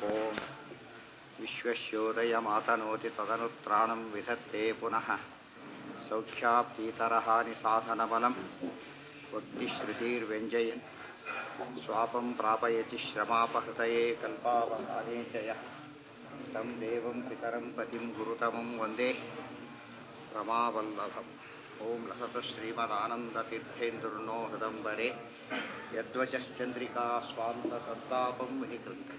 ಓಂ ವಿಶ್ವಶ್ಯೋದಯಮಾತನೋತಿ ತದನುತ್ರಾಣಂ ವಿಧತ್ತೆ ಪುನಃ ಸೌಖ್ಯಾಪ್ತೀತರಹಾನಿ ಸಾಧನಬಲಂ ವಕ್ತಿಶ್ರುತಿರ್ವ್ಯಂಜಯನ್ ಸ್ವಾಪಂ ಪ್ರಾಪಯತಿ ಶ್ರಮಾಪಹೃತಯೇ ಕಲ್ಪಾವಕಾನೇಚಯ तं देवं पितरं पतिं गुरुतमं वन्दे रमावल्लभम् ॐ लसतु श्रीमदानन्दतीर्थेन्दुर्नो हृदम्बरे यद्वचश्चन्द्रिका स्वान्तसत्तापं विनिकृन्तति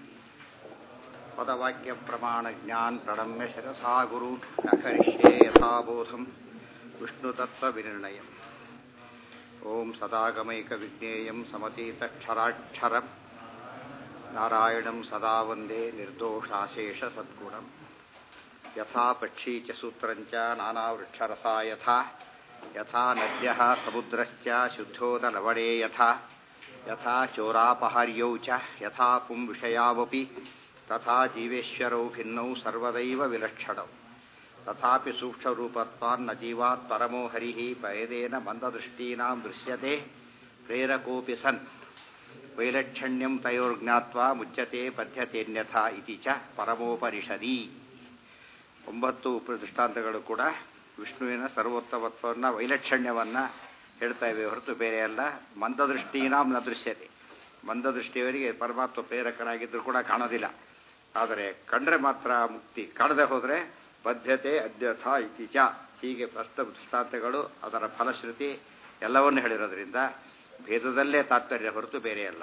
पदवाक्यप्रमाणज्ञान् प्रणम्य शिरसा गुरून् न करिष्ये यथाबोधं विष्णुतत्त्वविनिर्णयम् ॐ सदागमैकविज्ञेयं समतीतक्षराक्षरम् नारायणं सदा वन्दे निर्दोषाशेषसद्गुणं यथा पक्षी च सूत्रं च नानावृक्षरसा यथा यथा नद्यः समुद्रश्च शुद्धोदलवणे यथा यथा चोरापहार्यौ च यथा पुंविषयावपि तथा जीवेश्वरौ भिन्नौ सर्वदैव विलक्षणौ तथापि सूक्ष्मरूपत्वान्न जीवात् परमो हरिः पयदेन मन्ददृष्टीनां दृश्यते प्रेरकोऽपि सन् ವೈಲಕ್ಷಣ್ಯಂ ತಯೋರ್ಜ್ಞಾತ್ವ ಮುಚ್ಚತೆ ಪದ್ಯತೆನ್ಯಥ ಇತಿ ಚ ಪರಮೋಪನಿಷದಿ ಒಂಬತ್ತು ಉಪದೃಷ್ಟಾಂತಗಳು ಕೂಡ ವಿಷ್ಣುವಿನ ಸರ್ವೋತ್ತಮತ್ವವನ್ನು ವೈಲಕ್ಷಣ್ಯವನ್ನು ಹೇಳ್ತಾ ಇವೆ ಹೊರತು ಬೇರೆ ಅಲ್ಲ ಮಂದದೃಷ್ಟಿನಾಂ ನ ದೃಶ್ಯತೆ ಮಂದದೃಷ್ಟಿಯವರಿಗೆ ಪರಮಾತ್ಮ ಪ್ರೇರಕನಾಗಿದ್ದರೂ ಕೂಡ ಕಾಣೋದಿಲ್ಲ ಆದರೆ ಕಂಡ್ರೆ ಮಾತ್ರ ಮುಕ್ತಿ ಕಾಣದೆ ಹೋದರೆ ಬದ್ಧತೆ ಅದ್ಯಥ ಇತಿ ಚ ಹೀಗೆ ಪ್ರಸ್ತ ದೃಷ್ಟಾಂತಗಳು ಅದರ ಫಲಶ್ರುತಿ ಎಲ್ಲವನ್ನು ಹೇಳಿರೋದ್ರಿಂದ ಭೇದದಲ್ಲೇ ತಾತ್ಪರ್ಯ ಹೊರತು ಬೇರೆಯಲ್ಲ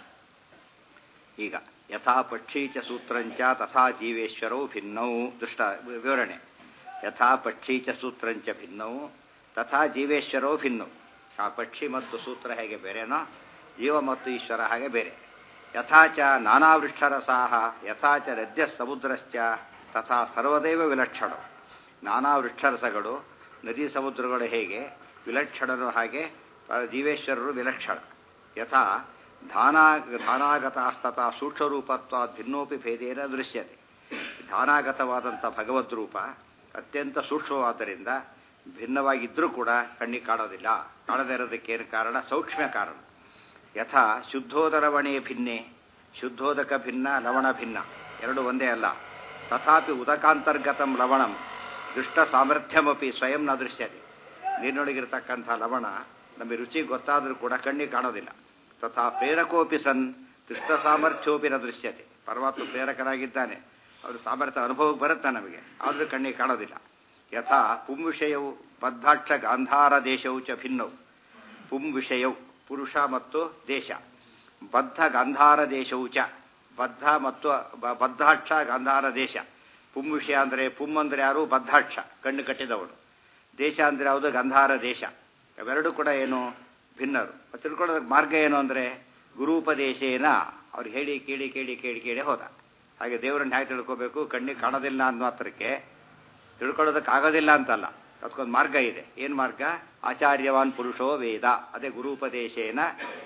ಈಗ ಯಥಾ ಪಕ್ಷಿ ಚ ಸೂತ್ರಂಚ ತಥಾ ಜೀವೇಶ್ವರೌ ಭಿನ್ನೌ ದುಷ್ಟ ವಿವರಣೆ ಯಥಾ ಪಕ್ಷಿ ಚ ಸೂತ್ರಂಚ ಭಿನ್ನೌ ತಥಾ ಜೀವೇಶ್ವರೌ ಭಿನ್ನೌ ಆ ಪಕ್ಷಿ ಮತ್ತು ಸೂತ್ರ ಹೇಗೆ ಬೇರೆನೋ ಜೀವ ಮತ್ತು ಈಶ್ವರ ಹಾಗೆ ಬೇರೆ ಯಥಾಚ ನಾನಾವೃಕ್ಷರಸಾಹ ಯಥಾಚ ನದ್ಯ ಸಮುದ್ರಶ್ಚ ತಥಾ ಸರ್ವದೇವ ವಿಲಕ್ಷಣ ನಾನಾ ವೃಕ್ಷರಸಗಳು ನದಿ ಸಮುದ್ರಗಳು ಹೇಗೆ ವಿಲಕ್ಷಣರು ಹಾಗೆ ಜೀವೇಶ್ವರರು ವಿಲಕ್ಷಣ ಯಥಾ ಧಾನಾ ಧಾನಾಗತಾಸ್ತತ ಸೂಕ್ಷ್ಮರೂಪತ್ವ ಭಿನ್ನೋಪಿ ಭೇದೇನ ದೃಶ್ಯತೆ ಧಾನಾಗತವಾದಂಥ ಭಗವದ್ ರೂಪ ಅತ್ಯಂತ ಸೂಕ್ಷ್ಮವಾದ್ದರಿಂದ ಭಿನ್ನವಾಗಿದ್ದರೂ ಕೂಡ ಕಣ್ಣಿಗೆ ಕಾಣೋದಿಲ್ಲ ಕಾಣದೇ ಇರೋದಕ್ಕೇನು ಕಾರಣ ಸೌಕ್ಷ್ಮ ಕಾರಣ ಯಥಾ ಶುದ್ಧೋದರವಣೆ ಭಿನ್ನೆ ಶುದ್ಧೋದಕ ಭಿನ್ನ ಲವಣ ಭಿನ್ನ ಎರಡು ಒಂದೇ ಅಲ್ಲ ತಥಾಪಿ ಉದಕಾಂತರ್ಗತಂ ಲವಣಂ ದುಷ್ಟ ಸಾಮರ್ಥ್ಯಮಪಿ ಸ್ವಯಂ ನ ದೃಶ್ಯತೆ ನೀರಿನೊಳಗಿರ್ತಕ್ಕಂಥ ಲವಣ ನಮಗೆ ರುಚಿ ಗೊತ್ತಾದರೂ ಕೂಡ ಕಣ್ಣಿಗೆ ಕಾಣೋದಿಲ್ಲ ತಥಾ ಪ್ರೇರಕೋಪಿ ಸನ್ ದುಷ್ಟ ಸಾಮರ್ಥ್ಯೋಪಿ ನ ದೃಶ್ಯತೆ ಪರಮಾತ್ಮ ಪ್ರೇರಕನಾಗಿದ್ದಾನೆ ಅವರು ಸಾಮರ್ಥ್ಯ ಅನುಭವಕ್ಕೆ ಬರುತ್ತೆ ನಮಗೆ ಆದರೂ ಕಣ್ಣಿಗೆ ಕಾಣೋದಿಲ್ಲ ಯಥಾ ಪುಂ ವಿಷಯವು ಬದ್ಧಾಕ್ಷ ಗಾಂಧಾರ ದೇಶವು ಚ ಭಿನ್ನವು ಪುಂ ವಿಷಯವು ಪುರುಷ ಮತ್ತು ದೇಶ ಬದ್ಧ ಗಾಂಧಾರ ದೇಶವು ಚ ಬದ್ಧ ಮತ್ತು ಬದ್ಧಾಕ್ಷ ಗಾಂಧಾರ ದೇಶ ಪುಂ ವಿಷಯ ಅಂದರೆ ಪುಂ ಅಂದರೆ ಯಾರು ಬದ್ಧಾಕ್ಷ ಕಣ್ಣು ಕಟ್ಟಿದವನು ದೇಶ ಅಂದರೆ ಯಾವುದು ಗಂಧಾರ ದೇಶ ಅವೆರಡೂ ಕೂಡ ಏನು ಭಿನ್ನರು ತಿಳ್ಕೊಳ್ಳೋದಕ್ಕೆ ಮಾರ್ಗ ಏನು ಅಂದರೆ ಗುರೂಪದೇಶೇನ ಅವ್ರು ಹೇಳಿ ಕೇಳಿ ಕೇಳಿ ಕೇಳಿ ಕೇಳಿ ಹೋದ ಹಾಗೆ ದೇವರನ್ನ ಹೇಗೆ ತಿಳ್ಕೋಬೇಕು ಕಣ್ಣಿಗೆ ಕಾಣೋದಿಲ್ಲ ಅಂದ ಮಾತ್ರಕ್ಕೆ ತಿಳ್ಕೊಳ್ಳೋದಕ್ಕಾಗೋದಿಲ್ಲ ಅಂತಲ್ಲ ಅದಕ್ಕೊಂದು ಮಾರ್ಗ ಇದೆ ಏನು ಮಾರ್ಗ ಆಚಾರ್ಯವಾನ್ ಪುರುಷೋ ವೇದ ಅದೇ ಗುರೂಪದೇಶೇನ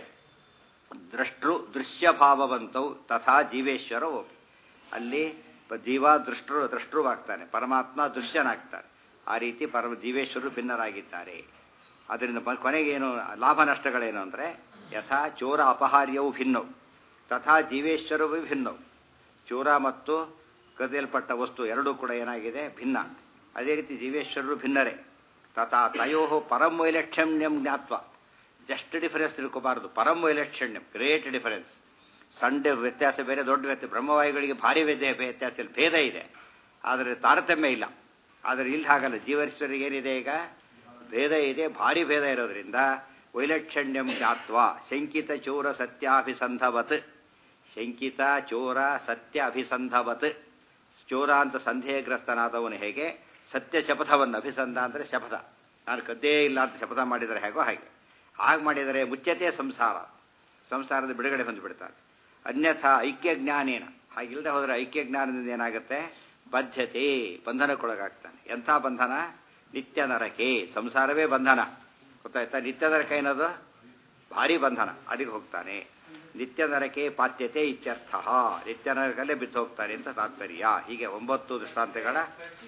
ದ್ರಷ್ಟೃ ದೃಶ್ಯಭಾವವಂತೌ ತಥಾ ಜೀವೇಶ್ವರ ಹೋಗಿ ಅಲ್ಲಿ ಜೀವ ದೃಷ್ಟರು ದ್ರಷ್ಟೃವಾಗ್ತಾನೆ ಪರಮಾತ್ಮ ದೃಶ್ಯನಾಗ್ತಾನೆ ಆ ರೀತಿ ಪರಮ ಜೀವೇಶ್ವರರು ಭಿನ್ನರಾಗಿದ್ದಾರೆ ಅದರಿಂದ ಕೊನೆಗೇನು ಲಾಭ ನಷ್ಟಗಳೇನು ಅಂದರೆ ಯಥಾ ಚೋರ ಅಪಹಾರ್ಯವು ಭಿನ್ನವು ತಥಾ ಜೀವೇಶ್ವರವೂ ಭಿನ್ನವು ಚೋರ ಮತ್ತು ಕದಿಯಲ್ಪಟ್ಟ ವಸ್ತು ಎರಡೂ ಕೂಡ ಏನಾಗಿದೆ ಭಿನ್ನ ಅದೇ ರೀತಿ ಜೀವೇಶ್ವರರು ಭಿನ್ನರೇ ತಥಾ ತಯೋ ಪರಂ ವೈಲಕ್ಷಣ್ಯಂ ಜ್ಞಾತ್ವ ಜಸ್ಟ್ ಡಿಫರೆನ್ಸ್ ತಿಳ್ಕೋಬಾರದು ಪರಂ ವೈಲಕ್ಷಣ್ಯಂ ಗ್ರೇಟ್ ಡಿಫರೆನ್ಸ್ ಸಣ್ಣ ವ್ಯತ್ಯಾಸ ಬೇರೆ ದೊಡ್ಡ ವ್ಯತ್ಯಾಸ ಬ್ರಹ್ಮವಾಯುಗಳಿಗೆ ಭಾರಿ ವ್ಯತ್ಯಾಸ ಭೇದ ಇದೆ ಆದರೆ ತಾರತಮ್ಯ ಇಲ್ಲ ಆದರೆ ಇಲ್ಲಿ ಹಾಗಲ್ಲ ಜೀವೇಶ್ವರಿಗೆ ಏನಿದೆ ಈಗ ಭೇದ ಇದೆ ಭಾರಿ ಭೇದ ಇರೋದ್ರಿಂದ ವೈಲಕ್ಷಣ್ಯಂ ಜ್ಞಾತ್ವ ಶಂಕಿತ ಚೋರ ಸತ್ಯಾಭಿಸಂಧವತ್ ಶಂಕಿತ ಚೋರ ಸತ್ಯ ಅಭಿಸಂಧವತ್ ಚೋರ ಅಂತ ಸಂದೇಹಗ್ರಸ್ತನಾದವನು ಹೇಗೆ ಸತ್ಯ ಶಪಥವನ್ನು ಅಭಿಸಂಧ ಅಂದರೆ ಶಪಥ ನಾನು ಕದ್ದೇ ಇಲ್ಲ ಅಂತ ಶಪಥ ಮಾಡಿದರೆ ಹೇಗೋ ಹಾಗೆ ಹಾಗೆ ಮಾಡಿದರೆ ಮುಚ್ಚತೆ ಸಂಸಾರ ಸಂಸಾರದ ಬಿಡುಗಡೆ ಹೊಂದಿಬಿಡ್ತಾನೆ ಅನ್ಯಥಾ ಐಕ್ಯ ಜ್ಞಾನೇನ ಹಾಗಿಲ್ಲದೆ ಹೋದರೆ ಐಕ್ಯ ಜ್ಞಾನದಿಂದ ಏನಾಗುತ್ತೆ ಬದ್ಧತೆ ಬಂಧನಕ್ಕೊಳಗಾಗ್ತಾನೆ ಎಂಥ ಬಂಧನ ನಿತ್ಯ ನರಕೆ ಸಂಸಾರವೇ ಬಂಧನ ಗೊತ್ತಾಯ್ತಾ ನಿತ್ಯ ನರಕ ಏನದು ಭಾರಿ ಬಂಧನ ಅಲ್ಲಿಗೆ ಹೋಗ್ತಾನೆ ನಿತ್ಯ ನರಕೆ ಪಾತ್ಯತೆ ಇತ್ಯರ್ಥ ನಿತ್ಯ ನರಕಲ್ಲೇ ಬಿದ್ದು ಹೋಗ್ತಾನೆ ಅಂತ ತಾತ್ಪರ್ಯ ಹೀಗೆ ಒಂಬತ್ತು ದೃಷ್ಟಾಂತಗಳ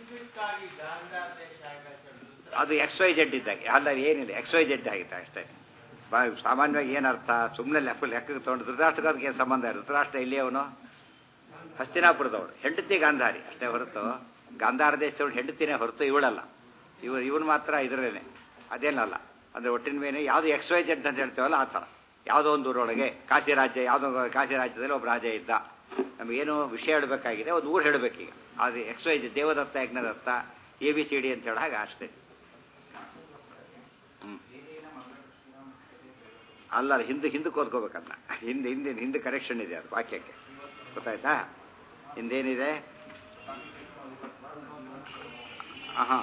ಅದು ಎಕ್ಸ್ ವೈ ಜೆಡ್ ಇದ್ದಾಗ ಅಲ್ಲ ಏನಿಲ್ಲ ಎಕ್ಸ್ ವೈ ಜೆಡ್ ಆಗಿದೆ ಅಷ್ಟೇ ಬಾ ಸಾಮಾನ್ಯವಾಗಿ ಏನರ್ಥ ಸುಮ್ಮನೆ ಲೆಕ್ಕ ಲೆಕ್ಕಕ್ಕೆ ತೊಗೊಂಡು ಧೃತರಾಷ್ಟ್ರಕ್ಕೆ ಏನು ಸಂಬಂಧ ಧೃತರಾಷ್ಟ್ರ ಇಲ್ಲಿ ಅವನು ಹಸ್ತಿನಾಪುರದವರು ಹೆಂಡತಿ ಗಾಂಧಾರಿ ಅಷ್ಟೇ ಹೊರತು ಗಾಂಧಾರ ದೇಶದವ್ರು ಹೆಂಡತಿನೇ ಹೊರತು ಇವಳಲ್ಲ ಇವ ಇವನು ಮಾತ್ರ ಇದರಲ್ಲೇ ಅದೇನಲ್ಲ ಅಂದರೆ ಒಟ್ಟಿನ ಮೇಲೆ ಯಾವುದು ಎಕ್ಸ್ ವೈ ಜೆಡ್ ಅಂತ ಹೇಳ್ತೇವಲ್ಲ ಆ ಥರ ಯಾವುದೋ ಒಂದು ಊರೊಳಗೆ ಕಾಶಿ ರಾಜ್ಯ ಯಾವುದೋ ಒಂದು ಕಾಶಿ ರಾಜ್ಯದಲ್ಲಿ ಒಬ್ಬ ರಾಜ ಇದ್ದ ನಮಗೇನು ವಿಷಯ ಹೇಳಬೇಕಾಗಿದೆ ಒಂದು ಊರು ಹೇಳಬೇಕೀಗ ಅದು X Y Z Devadatta Yajnadatta A B C D ಅಂತ ಹೇಳೋ ಹಾಗೆ ಅಷ್ಟೇ ಹ್ಞೂ ಅಲ್ಲ ಹಿಂದೆ ಹಿಂದಕ್ಕೆ ಓದ್ಕೋಬೇಕನ್ನ ಹಿಂದೆ ಹಿಂದೆ ಹಿಂದೆ ಕರೆಕ್ಷನ್ ಇದೆ ಅದು ವಾಕ್ಯಕ್ಕೆ ಗೊತ್ತಾಯ್ತಾ ಹಿಂದೇನಿದೆ ಹಾಂ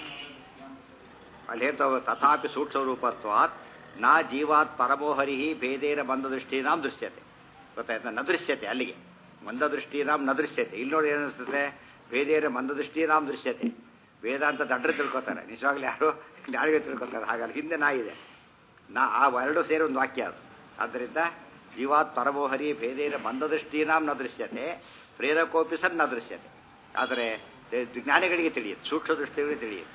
ಅಲ್ಲಿ ಹೇಳ್ತಾವ ತಥಾಪಿ ಸೂಕ್ಷ್ಮರೂಪತ್ವಾತ್ ನಾ ಜೀವಾತ್ ಪರಮೋಹರಿ ಭೇದೇನ ಮಂದದೃಷ್ಟಿನಾಂ ದೃಶ್ಯತೆ ಗೊತ್ತಾಯ್ತಾ ನ ದೃಶ್ಯತೆ ಅಲ್ಲಿಗೆ ಮಂದದೃಷ್ಟಿನಾಂ ನ ದೃಶ್ಯತೆ ಇಲ್ಲಿ ನೋಡಿ ಏನಿಸ್ತದೆ ಭೇದೇನ ಮಂದದೃಷ್ಟಿನಾಂ ದೃಶ್ಯತೆ ವೇದಾಂತ ದಡ್ರೆ ತಿಳ್ಕೊತಾರೆ ನಿಜವಾಗ್ಲೂ ಯಾರು ಯಾರಿಗೆ ತಿಳ್ಕೊತಾರೆ ಹಾಗಲ್ಲ ಹಿಂದೆ ನಾ ಇದೆ ನಾ ಆ ಎರಡು ಸೇರಿ ಒಂದು ವಾಕ್ಯ ಅದು ಆದ್ದರಿಂದ ಜೀವಾತ್ ಪರಮೋಹರಿ ಭೇದೇನ ಮಂದದೃಷ್ಟಿನಾಂ ನ ದೃಶ್ಯತೆ ಪ್ರೇರಕೋಪಿ ಸನ್ ನ ದೃಶ್ಯತೆ ಆದರೆ ಜ್ಞಾನಿಗಳಿಗೆ ತಿಳಿಯುತ್ತೆ ಸೂಕ್ಷ್ಮ ದೃಷ್ಟಿಗಳಿಗೆ ತಿಳಿಯುತ್ತೆ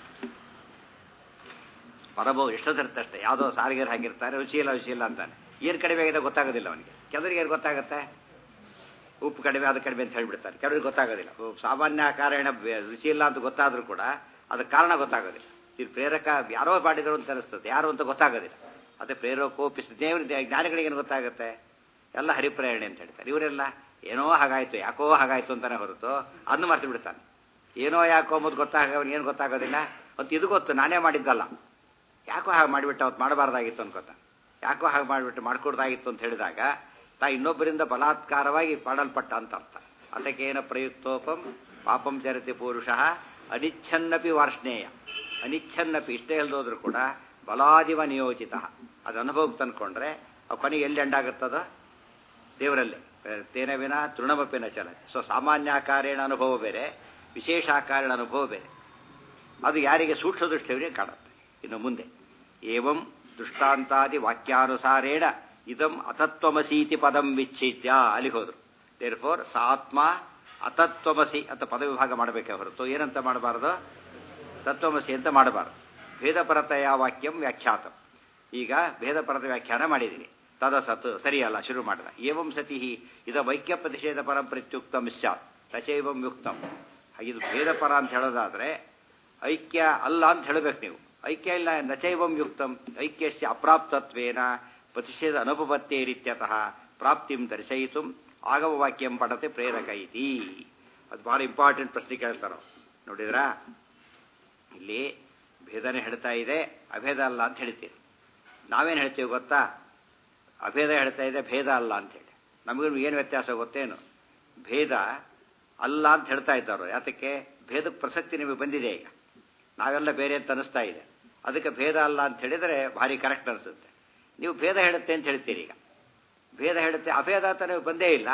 ಪರಭೋ ಎಷ್ಟೊತ್ತಿರ್ತಷ್ಟೇ ಯಾವುದೋ ಸಾರಿಗೆರು ಹಾಕಿರ್ತಾರೆ ರುಚಿ ಇಲ್ಲ ರುಚಿ ಇಲ್ಲ ಅಂತಾನೆ ಏನು ಕಡಿಮೆ ಆಗಿದೆ ಗೊತ್ತಾಗೋದಿಲ್ಲ ಅವನಿಗೆ ಕೆಲವರಿಗೆ ಏನು ಗೊತ್ತಾಗುತ್ತೆ ಉಪ್ಪು ಕಡಿಮೆ ಅದು ಕಡಿಮೆ ಅಂತ ಹೇಳಿಬಿಡ್ತಾರೆ ಕೆಲವರಿಗೆ ಗೊತ್ತಾಗೋದಿಲ್ಲ ಸಾಮಾನ್ಯ ಕಾರಣ ರುಚಿ ಇಲ್ಲ ಅಂತ ಗೊತ್ತಾದರೂ ಕೂಡ ಅದಕ್ಕೆ ಕಾರಣ ಗೊತ್ತಾಗೋದಿಲ್ಲ ಇದು ಪ್ರೇರಕ ಯಾರೋ ಮಾಡಿದ್ರು ಅಂತ ಅನಿಸ್ತದೆ ಯಾರು ಅಂತ ಗೊತ್ತಾಗೋದಿಲ್ಲ ಅದೇ ಪ್ರೇರಕೋಪಿಸ್ ದೇವ್ರ ಜ್ಞಾನಿಗಳಿಗೆ ಏನು ಗೊತ್ತಾಗುತ್ತೆ ಎಲ್ಲ ಹರಿಪ್ರೇರಣೆ ಅಂತ ಹೇಳ್ತಾರೆ ಇವರೆಲ್ಲ ಏನೋ ಹಾಗಾಯ್ತು ಯಾಕೋ ಹಾಗಾಯ್ತು ಅಂತಾನೆ ಹೊರತು ಅದನ್ನು ಮರ್ತು ಬಿಡ್ತಾನೆ ಏನೋ ಯಾಕೋ ಅಂಬುದು ಗೊತ್ತಾಗ ಏನು ಗೊತ್ತಾಗೋದಿಲ್ಲ ಮತ್ತು ಇದು ಗೊತ್ತು ನಾನೇ ಮಾಡಿದ್ದಲ್ಲ ಯಾಕೋ ಹಾಗೆ ಮಾಡಿಬಿಟ್ಟು ಅವತ್ತು ಮಾಡಬಾರ್ದಾಗಿತ್ತು ಅನ್ಕೋತ ಯಾಕೋ ಹಾಗೆ ಮಾಡಿಬಿಟ್ಟು ಮಾಡ್ಕೊಡ್ದಾಗಿತ್ತು ಅಂತ ಹೇಳಿದಾಗ ತಾ ಇನ್ನೊಬ್ಬರಿಂದ ಬಲಾತ್ಕಾರವಾಗಿ ಮಾಡಲ್ಪಟ್ಟ ಅಂತ ಅರ್ಥ ಅದಕ್ಕೇನ ಪ್ರಯುಕ್ತೋಪಂ ಪಾಪಂ ಚರತಿ ಪುರುಷ ಅನಿಚ್ಛನ್ನಪಿ ವಾರ್ಷ್ಣೇಯ ಅನಿಚ್ಛನ್ನಪಿ ಇಷ್ಟೇ ಹೇಳ್ದೋದ್ರು ಕೂಡ ಬಲಾದಿವ ನಿಯೋಜಿತ ಅದು ಅನುಭವಕ್ಕೆ ತಂದ್ಕೊಂಡ್ರೆ ಅವು ಕೊನೆಗೆ ಎಲ್ಲಿ ಎಂಡಾಗುತ್ತದ ದೇವರಲ್ಲಿ ತೇನ ವಿನ ತೃಣಮಪಿನ ಚಲ ಸೊ ಸಾಮಾನ್ಯಾಕಾರೇಣ ಅನುಭವ ಬೇರೆ ವಿಶೇಷಾಕಾರೇಣ ಅನುಭವ ಬೇರೆ ಅದು ಯಾರಿಗೆ ಸೂಕ್ಷ್ಮ ದೃಷ್ಟಿಯವರಿಗೆ ಕಾಣುತ್ತೆ ಇನ್ನು ಮುಂದೆ ಏವಂ ದೃಷ್ಟಾಂತಾದಿ ವಾಕ್ಯಾನುಸಾರೇಣ ಇದಂ ಅತತ್ವಮಸೀತಿ ಪದಂ ವಿಚ್ಛೇದ್ಯ ಅಲ್ಲಿ ಹೋದ್ರು ದೇರ್ ಫೋರ್ ಸ ಆತ್ಮ ಅತತ್ವಮಸಿ ಅಂತ ಪದವಿಭಾಗ ಮಾಡಬೇಕೆ ಹೊರತು ಏನಂತ ಮಾಡಬಾರ್ದು ತತ್ವಮಸಿ ಅಂತ ಮಾಡಬಾರ್ದು ಭೇದಪರತೆಯ ವಾಕ್ಯಂ ವ್ಯಾಖ್ಯಾತಂ ಈಗ ಭೇದಪರದ ವ್ಯಾಖ್ಯಾನ ಮಾಡಿದ್ದೀನಿ ತದಸತ್ ಸರಿಯಲ್ಲ ಶುರು ಮಾಡಿದ ಏವಂ ಸತಿ ಇದ ವೈಕ್ಯ ಪ್ರತಿಷೇಧ ಪರಂ ಪ್ರತ್ಯುಕ್ತಂ ಸ್ಯಾತ್ ತಚೈವಂ ಯುಕ್ತಂ ಇದು ಭೇದಪರ ಅಂತ ಹೇಳೋದಾದ್ರೆ ಐಕ್ಯ ಅಲ್ಲ ಅಂತ ಹೇಳಬೇಕು ನೀವು ಐಕ್ಯ ಇಲ್ಲ ನಚೈವಂ ಯುಕ್ತಂ ಐಕ್ಯಸ್ಯ ಅಪ್ರಾಪ್ತತ್ವೇನ ಪ್ರತಿಷೇಧ ಅನುಪಪತ್ತೇರಿತ್ಯತಃ ಪ್ರಾಪ್ತಿಂ ದರ್ಶಯಿತು ಆಗಮ ವಾಕ್ಯಂ ಪಡತೆ ಪ್ರೇರಕ ಇತಿ ಅದು ಭಾಳ ಇಂಪಾರ್ಟೆಂಟ್ ಪ್ರಶ್ನೆ ಕೇಳ್ತಾರೋ ನೋಡಿದ್ರಾ ಇಲ್ಲಿ ಭೇದನೆ ಹೇಳ್ತಾ ಇದೆ ಅಭೇದ ಅಲ್ಲ ಅಂತ ಹೇಳ್ತೀರಿ ನಾವೇನು ಹೇಳ್ತೀವಿ ಗೊತ್ತಾ ಅಭೇದ ಹೇಳ್ತಾ ಇದೆ ಭೇದ ಅಲ್ಲ ಅಂತ ಹೇಳಿ ನಮಗೂ ಏನು ವ್ಯತ್ಯಾಸ ಗೊತ್ತೇನು ಭೇದ ಅಲ್ಲ ಅಂತ ಹೇಳ್ತಾ ಇದ್ದಾರೋ ಯಾತಕ್ಕೆ ಭೇದಕ್ಕೆ ಪ್ರಸಕ್ತಿ ನಿಮಗೆ ಬಂದಿದೆ ಈಗ ನಾವೆಲ್ಲ ಬೇರೆ ಅಂತ ಅನಿಸ್ತಾ ಇದೆ ಅದಕ್ಕೆ ಭೇದ ಅಲ್ಲ ಅಂತ ಹೇಳಿದರೆ ಭಾರಿ ಕರೆಕ್ಟ್ ಅನಿಸುತ್ತೆ ನೀವು ಭೇದ ಹೇಳುತ್ತೆ ಅಂತ ಹೇಳ್ತೀರಿ ಈಗ ಭೇದ ಹೇಳುತ್ತೆ ಅಭೇದ ಅಂತ ನೀವು ಬಂದೇ ಇಲ್ಲ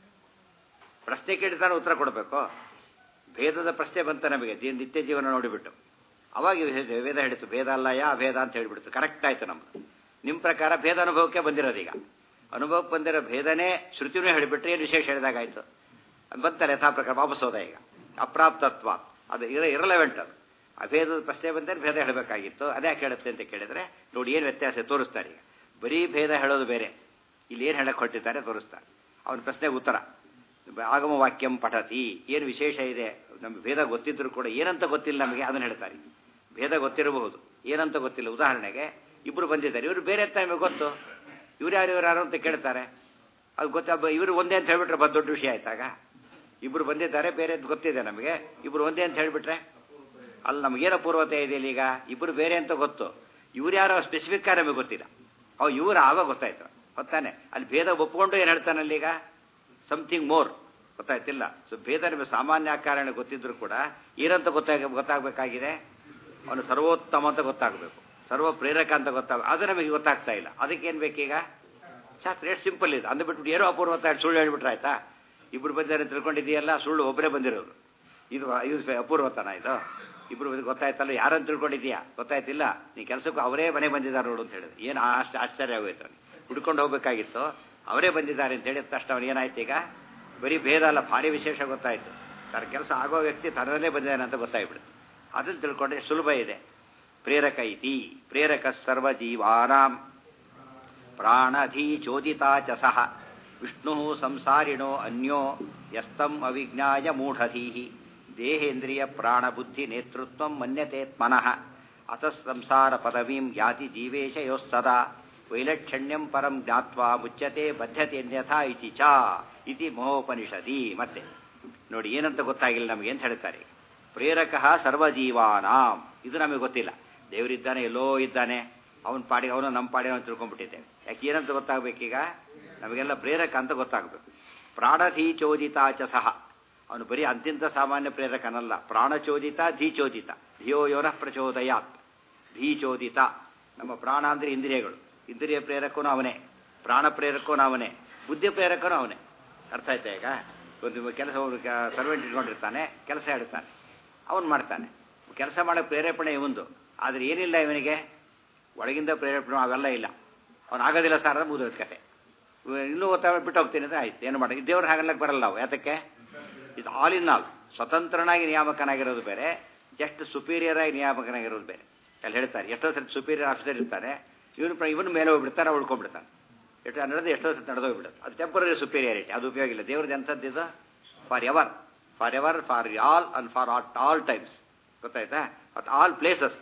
ಪ್ರಶ್ನೆ ಕೇಳಿದಾರೆ ಉತ್ತರ ಕೊಡಬೇಕು ಭೇದದ ಪ್ರಶ್ನೆ ಬಂತ ನಮಗೆ ನಿತ್ಯ ಜೀವನ ನೋಡಿಬಿಟ್ಟು ಅವಾಗ ವೇದ ಹೇಳಿತು ಭೇದ ಅಲ್ಲ ಯಾ ಅಭೇದ ಅಂತ ಹೇಳಿಬಿಡ್ತು ಕರೆಕ್ಟ್ ಆಯ್ತು ನಮ್ದು ನಿಮ್ಮ ಪ್ರಕಾರ ಭೇದ ಅನುಭವಕ್ಕೆ ಬಂದಿರೋದು ಈಗ ಅನುಭವಕ್ಕೆ ಬಂದಿರೋ ಭೇದನೇ ಶ್ರುತಿನೂ ಹೇಳಿಬಿಟ್ರೆ ಏನು ವಿಶೇಷ ಹೇಳಿದಾಗಾಯ್ತು ಬಂತಾರೆ ಯಥಾ ಪ್ರಕಾರ ವಾಪಸ್ ಹೋದ ಈಗ ಅಪ್ರಾಪ್ತತ್ವ ಅದು ಇರ ಇರಲೆವೆಂಟ್ ಅದು ಅಭೇದದ ಪ್ರಶ್ನೆ ಬಂದರೆ ಭೇದ ಹೇಳಬೇಕಾಗಿತ್ತು ಅದೇ ಹೇಳುತ್ತೆ ಅಂತ ಕೇಳಿದ್ರೆ ನೋಡಿ ಏನು ವ್ಯತ್ಯಾಸ ತೋರಿಸ್ತಾರೆ ಈಗ ಬರೀ ಭೇದ ಹೇಳೋದು ಬೇರೆ ಇಲ್ಲಿ ಏನು ಹೇಳಕ್ಕೆ ಹೊರಟಿದ್ದಾರೆ ತೋರಿಸ್ತಾರೆ ಅವನ ಪ್ರಶ್ನೆಗೆ ಉತ್ತರ ಆಗಮ ವಾಕ್ಯಂ ಪಠತಿ ಏನು ವಿಶೇಷ ಇದೆ ನಮ್ಗೆ ಭೇದ ಗೊತ್ತಿದ್ರು ಕೂಡ ಏನಂತ ಗೊತ್ತಿಲ್ಲ ನಮಗೆ ಅದನ್ನು ಹೇಳ್ತಾರೆ ಭೇದ ಗೊತ್ತಿರಬಹುದು ಏನಂತ ಗೊತ್ತಿಲ್ಲ ಉದಾಹರಣೆಗೆ ಇಬ್ಬರು ಬಂದಿದ್ದಾರೆ ಇವರು ಬೇರೆ ಅಂತ ನಮಗೆ ಗೊತ್ತು ಇವ್ರು ಯಾರು ಇವ್ರು ಯಾರು ಅಂತ ಕೇಳ್ತಾರೆ ಅದು ಗೊತ್ತ ಇವರು ಒಂದೇ ಅಂತ ಹೇಳ್ಬಿಟ್ರೆ ಬದ್ ದೊಡ್ಡ ವಿಷಯ ಆಯ್ತಾಗ ಇಬ್ಬರು ಬಂದಿದ್ದಾರೆ ಬೇರೆ ಗೊತ್ತಿದೆ ನಮಗೆ ಇಬ್ಬರು ಒಂದೇ ಅಂತ ಹೇಳ್ಬಿಟ್ರೆ ಅಲ್ಲಿ ನಮಗೇನೋ ಪೂರ್ವತೆ ಇದೆ ಈಗ ಇಬ್ಬರು ಬೇರೆ ಅಂತ ಗೊತ್ತು ಇವ್ರು ಯಾರೋ ಸ್ಪೆಸಿಫಿಕ್ ಆಗಿ ನಮಗೆ ಗೊತ್ತಿಲ್ಲ ಅವು ಇವ್ರು ಆವಾಗ ಗೊತ್ತಾಯ್ತು ಗೊತ್ತಾನೆ ಅಲ್ಲಿ ಭೇದ ಒಪ್ಕೊಂಡು ಏನು ಹೇಳ್ತಾನಲ್ಲಿ ಈಗ ಸಮಥಿಂಗ್ ಮೋರ್ ಗೊತ್ತಾಯ್ತಿಲ್ಲ ಸೊ ಭೇದ ನಿಮಗೆ ಸಾಮಾನ್ಯ ಕಾರಣ ಗೊತ್ತಿದ್ರು ಕೂಡ ಏನಂತ ಗೊತ್ತಾಗ ಗೊತ್ತಾಗಬೇಕಾಗಿದೆ ಅವನು ಸರ್ವೋತ್ತಮ ಅಂತ ಗೊತ್ತಾಗಬೇಕು ಸರ್ವ ಪ್ರೇರಕ ಅಂತ ಗೊತ್ತಾಗ ಅದು ನಮಗೆ ಗೊತ್ತಾಗ್ತಾ ಇಲ್ಲ ಅದಕ್ಕೇನು ಬೇಕೀಗ ಶಾಸ್ತ್ರ ಎಷ್ಟು ಸಿಂಪಲ್ ಇದೆ ಅಂದ್ಬಿಟ್ಟು ಏನೋ ಅಪೂರ್ವತ ಸುಳ್ಳು ಹೇಳ್ಬಿಟ್ರೆ ಆಯ್ತಾ ಇಬ್ರು ಬಂದಿದ್ದಾರೆ ತಿಳ್ಕೊಂಡಿದೆಯಲ್ಲ ಸುಳ್ಳು ಒಬ್ಬರೇ ಬಂದಿರೋದು ಇದು ಇದು ಅಪೂರ್ವತನ ಇದು ಇಬ್ರು ಗೊತ್ತಾಯ್ತಲ್ಲ ಯಾರನ್ನು ತಿಳ್ಕೊಂಡಿದ್ಯಾ ಗೊತ್ತಾಯ್ತಿಲ್ಲ ನೀ ಕೆಲಸಕ್ಕೂ ಅವರೇ ಮನೆ ಬಂದಿದ್ದಾರೆ ನೋಡು ಅಂತ ಹೇಳಿದ್ರು ಏನು ಅಷ್ಟು ಆಶ್ಚರ್ಯ ಆಗೋಯ್ತು ಹುಡ್ಕೊಂಡು ಹೋಗ್ಬೇಕಾಗಿತ್ತು ಅವರೇ ಬಂದಿದ್ದಾರೆ ಅಂತ ಹೇಳಿದ ತಕ್ಷಣ ಅವನು ಏನಾಯ್ತು ಈಗ ಬರೀ ಭೇದ ಅಲ್ಲ ಭಾರಿ ವಿಶೇಷ ಗೊತ್ತಾಯ್ತು ತನ್ನ ಕೆಲಸ ಆಗೋ ವ್ಯಕ್ತಿ ತನ್ನಲ್ಲೇ ಬಂದಿದ್ದಾನೆ ಅಂತ ಗೊತ್ತಾಗ್ಬಿಡುತ್ತೆ ಅದನ್ನು ತಿಳ್ಕೊಂಡ್ರೆ ಸುಲಭ ಇದೆ ಪ್ರೇರಕ ಇತಿ ಪ್ರೇರಕ ಸರ್ವಜೀವಾನಾಂ ಪ್ರಾಣಧೀ ಚೋದಿತಾ ಚ ಸಹ ವಿಷ್ಣು ಸಂಸಾರಿಣೋ ಅನ್ಯೋ ಯಸ್ತಂ ಅವಿಜ್ಞಾಯ ಮೂಢಧೀಹಿ ದೇಹೇಂದ್ರಿಯ ಪ್ರಾಣಬುದ್ಧಿ ನೇತೃತ್ವ ಮನ್ಯತೆ ಮನಃ ಅತಃ ಸಂಸಾರ ಪದವೀಂ ಯಾತಿ ಜೀವೇಶ ಯೋಸ್ಸದಾ ವೈಲಕ್ಷಣ್ಯಂ ಪರಂ ಜ್ಞಾತ್ವಾ ಮುಚ್ಚತೆ ಬದ್ಧತೆಯನ್ಯಥಾ ಇತಿ ಚ ಇತಿ ಮಹೋಪನಿಷದಿ ಮತ್ತೆ ನೋಡಿ ಏನಂತ ಗೊತ್ತಾಗಿಲ್ಲ ನಮಗೆ ಅಂತ ಹೇಳ್ತಾರೆ ಪ್ರೇರಕ ಸರ್ವಜೀವಾನಾಂ ಇದು ನಮಗೆ ಗೊತ್ತಿಲ್ಲ ದೇವರಿದ್ದಾನೆ ಎಲ್ಲೋ ಇದ್ದಾನೆ ಅವನ ಪಾಡಿಗೆ ಅವನು ನಮ್ಮ ಪಾಡಿಗೆ ಅವನು ತಿಳ್ಕೊಂಡ್ಬಿಟ್ಟಿದ್ದೇವೆ ಯಾಕೆ ಏನಂತ ಗೊತ್ತಾಗಬೇಕೀಗ ನಮಗೆಲ್ಲ ಪ್ರೇರಕ ಅಂತ ಗೊತ್ತಾಗಬೇಕು ಪ್ರಾಣಧೀಚೋದಿತಾಚ ಸಹ ಅವನು ಬರೀ ಅತ್ಯಂತ ಸಾಮಾನ್ಯ ಪ್ರೇರಕನಲ್ಲ ಪ್ರಾಣಚೋದಿತ ಧೀಚೋದಿತ ಧಿಯೋ ಯೋನ ಪ್ರಚೋದಯಾತ್ ಧೀಚೋದಿತ ನಮ್ಮ ಪ್ರಾಣ ಅಂದರೆ ಇಂದ್ರಿಯಗಳು ಇಂದ್ರಿಯ ಪ್ರೇರಕನೂ ಅವನೇ ಪ್ರಾಣ ಪ್ರೇರಕನೂ ಅವನೇ ಬುದ್ಧಿ ಪ್ರೇರಕನೂ ಅವನೇ ಅರ್ಥ ಆಯ್ತಾ ಈಗ ಒಂದು ಕೆಲಸ ಸರ್ವೆಂಟ್ ಇಟ್ಕೊಂಡಿರ್ತಾನೆ ಕೆಲಸ ಹೇಳ್ತಾನೆ ಅವನು ಮಾಡ್ತಾನೆ ಕೆಲಸ ಮಾಡೋ ಪ್ರೇರೇಪಣೆ ಇವಂದು ಆದರೆ ಏನಿಲ್ಲ ಇವನಿಗೆ ಒಳಗಿಂದ ಪ್ರೇರೇಪಣೆ ಅವೆಲ್ಲ ಇಲ್ಲ ಅವನು ಆಗೋದಿಲ್ಲ ಸರ್ ಅಂದ್ರೆ ಮುಗಿದೋದ್ ಕತೆ ಇನ್ನೂ ಒತ್ತ ಬಿಟ್ಟು ಹೋಗ್ತೀನಿ ಅಂದರೆ ಆಯ್ತು ಏನು ಮಾಡಿ ದೇವ್ರ ಹಾಗಲ್ಲಕ್ಕೆ ಬರಲ್ಲ ನಾವು ಯಾತಕ್ಕೆ ಇದು ಆಲ್ ಇನ್ ಆಲ್ ಸ್ವತಂತ್ರನಾಗಿ ನಿಯಾಮಕನಾಗಿರೋದು ಬೇರೆ ಜಸ್ಟ್ ಸುಪೀರಿಯರ್ ಆಗಿ ನಿಯಾಮಕನಾಗಿರೋದು ಬೇರೆ ಅಲ್ಲಿ ಹೇಳ್ತಾರೆ ಎಷ್ಟೋ ಸರಿ ಸುಪೀರಿಯರ್ ಆಫೀಸರ್ ಇರ್ತಾನೆ ಇವನು ಇವನು ಮೇಲೆ ಹೋಗ್ಬಿಡ್ತಾನೆ ಉಳ್ಕೊಂಡ್ಬಿಡ್ತಾನೆ ಎಷ್ಟು ನಡೆದು ಎಷ್ಟೋ ಸತಿ ನಡೆದೋಗ್ಬಿಡುತ್ತೆ ಅದು ಟೆಂಪರರಿ ಸುಪೀರಿಯಾರಿಟಿ ಅದು ಉಪಯೋಗ ಇಲ್ಲ ದೇವ್ರದ್ದು ಎಂಥದ್ದು ಇದು for ever for ever for all and for at all times ಗೊತ್ತಾಯ್ತಾ ಅಟ್ ಆಲ್ ಪ್ಲೇಸಸ್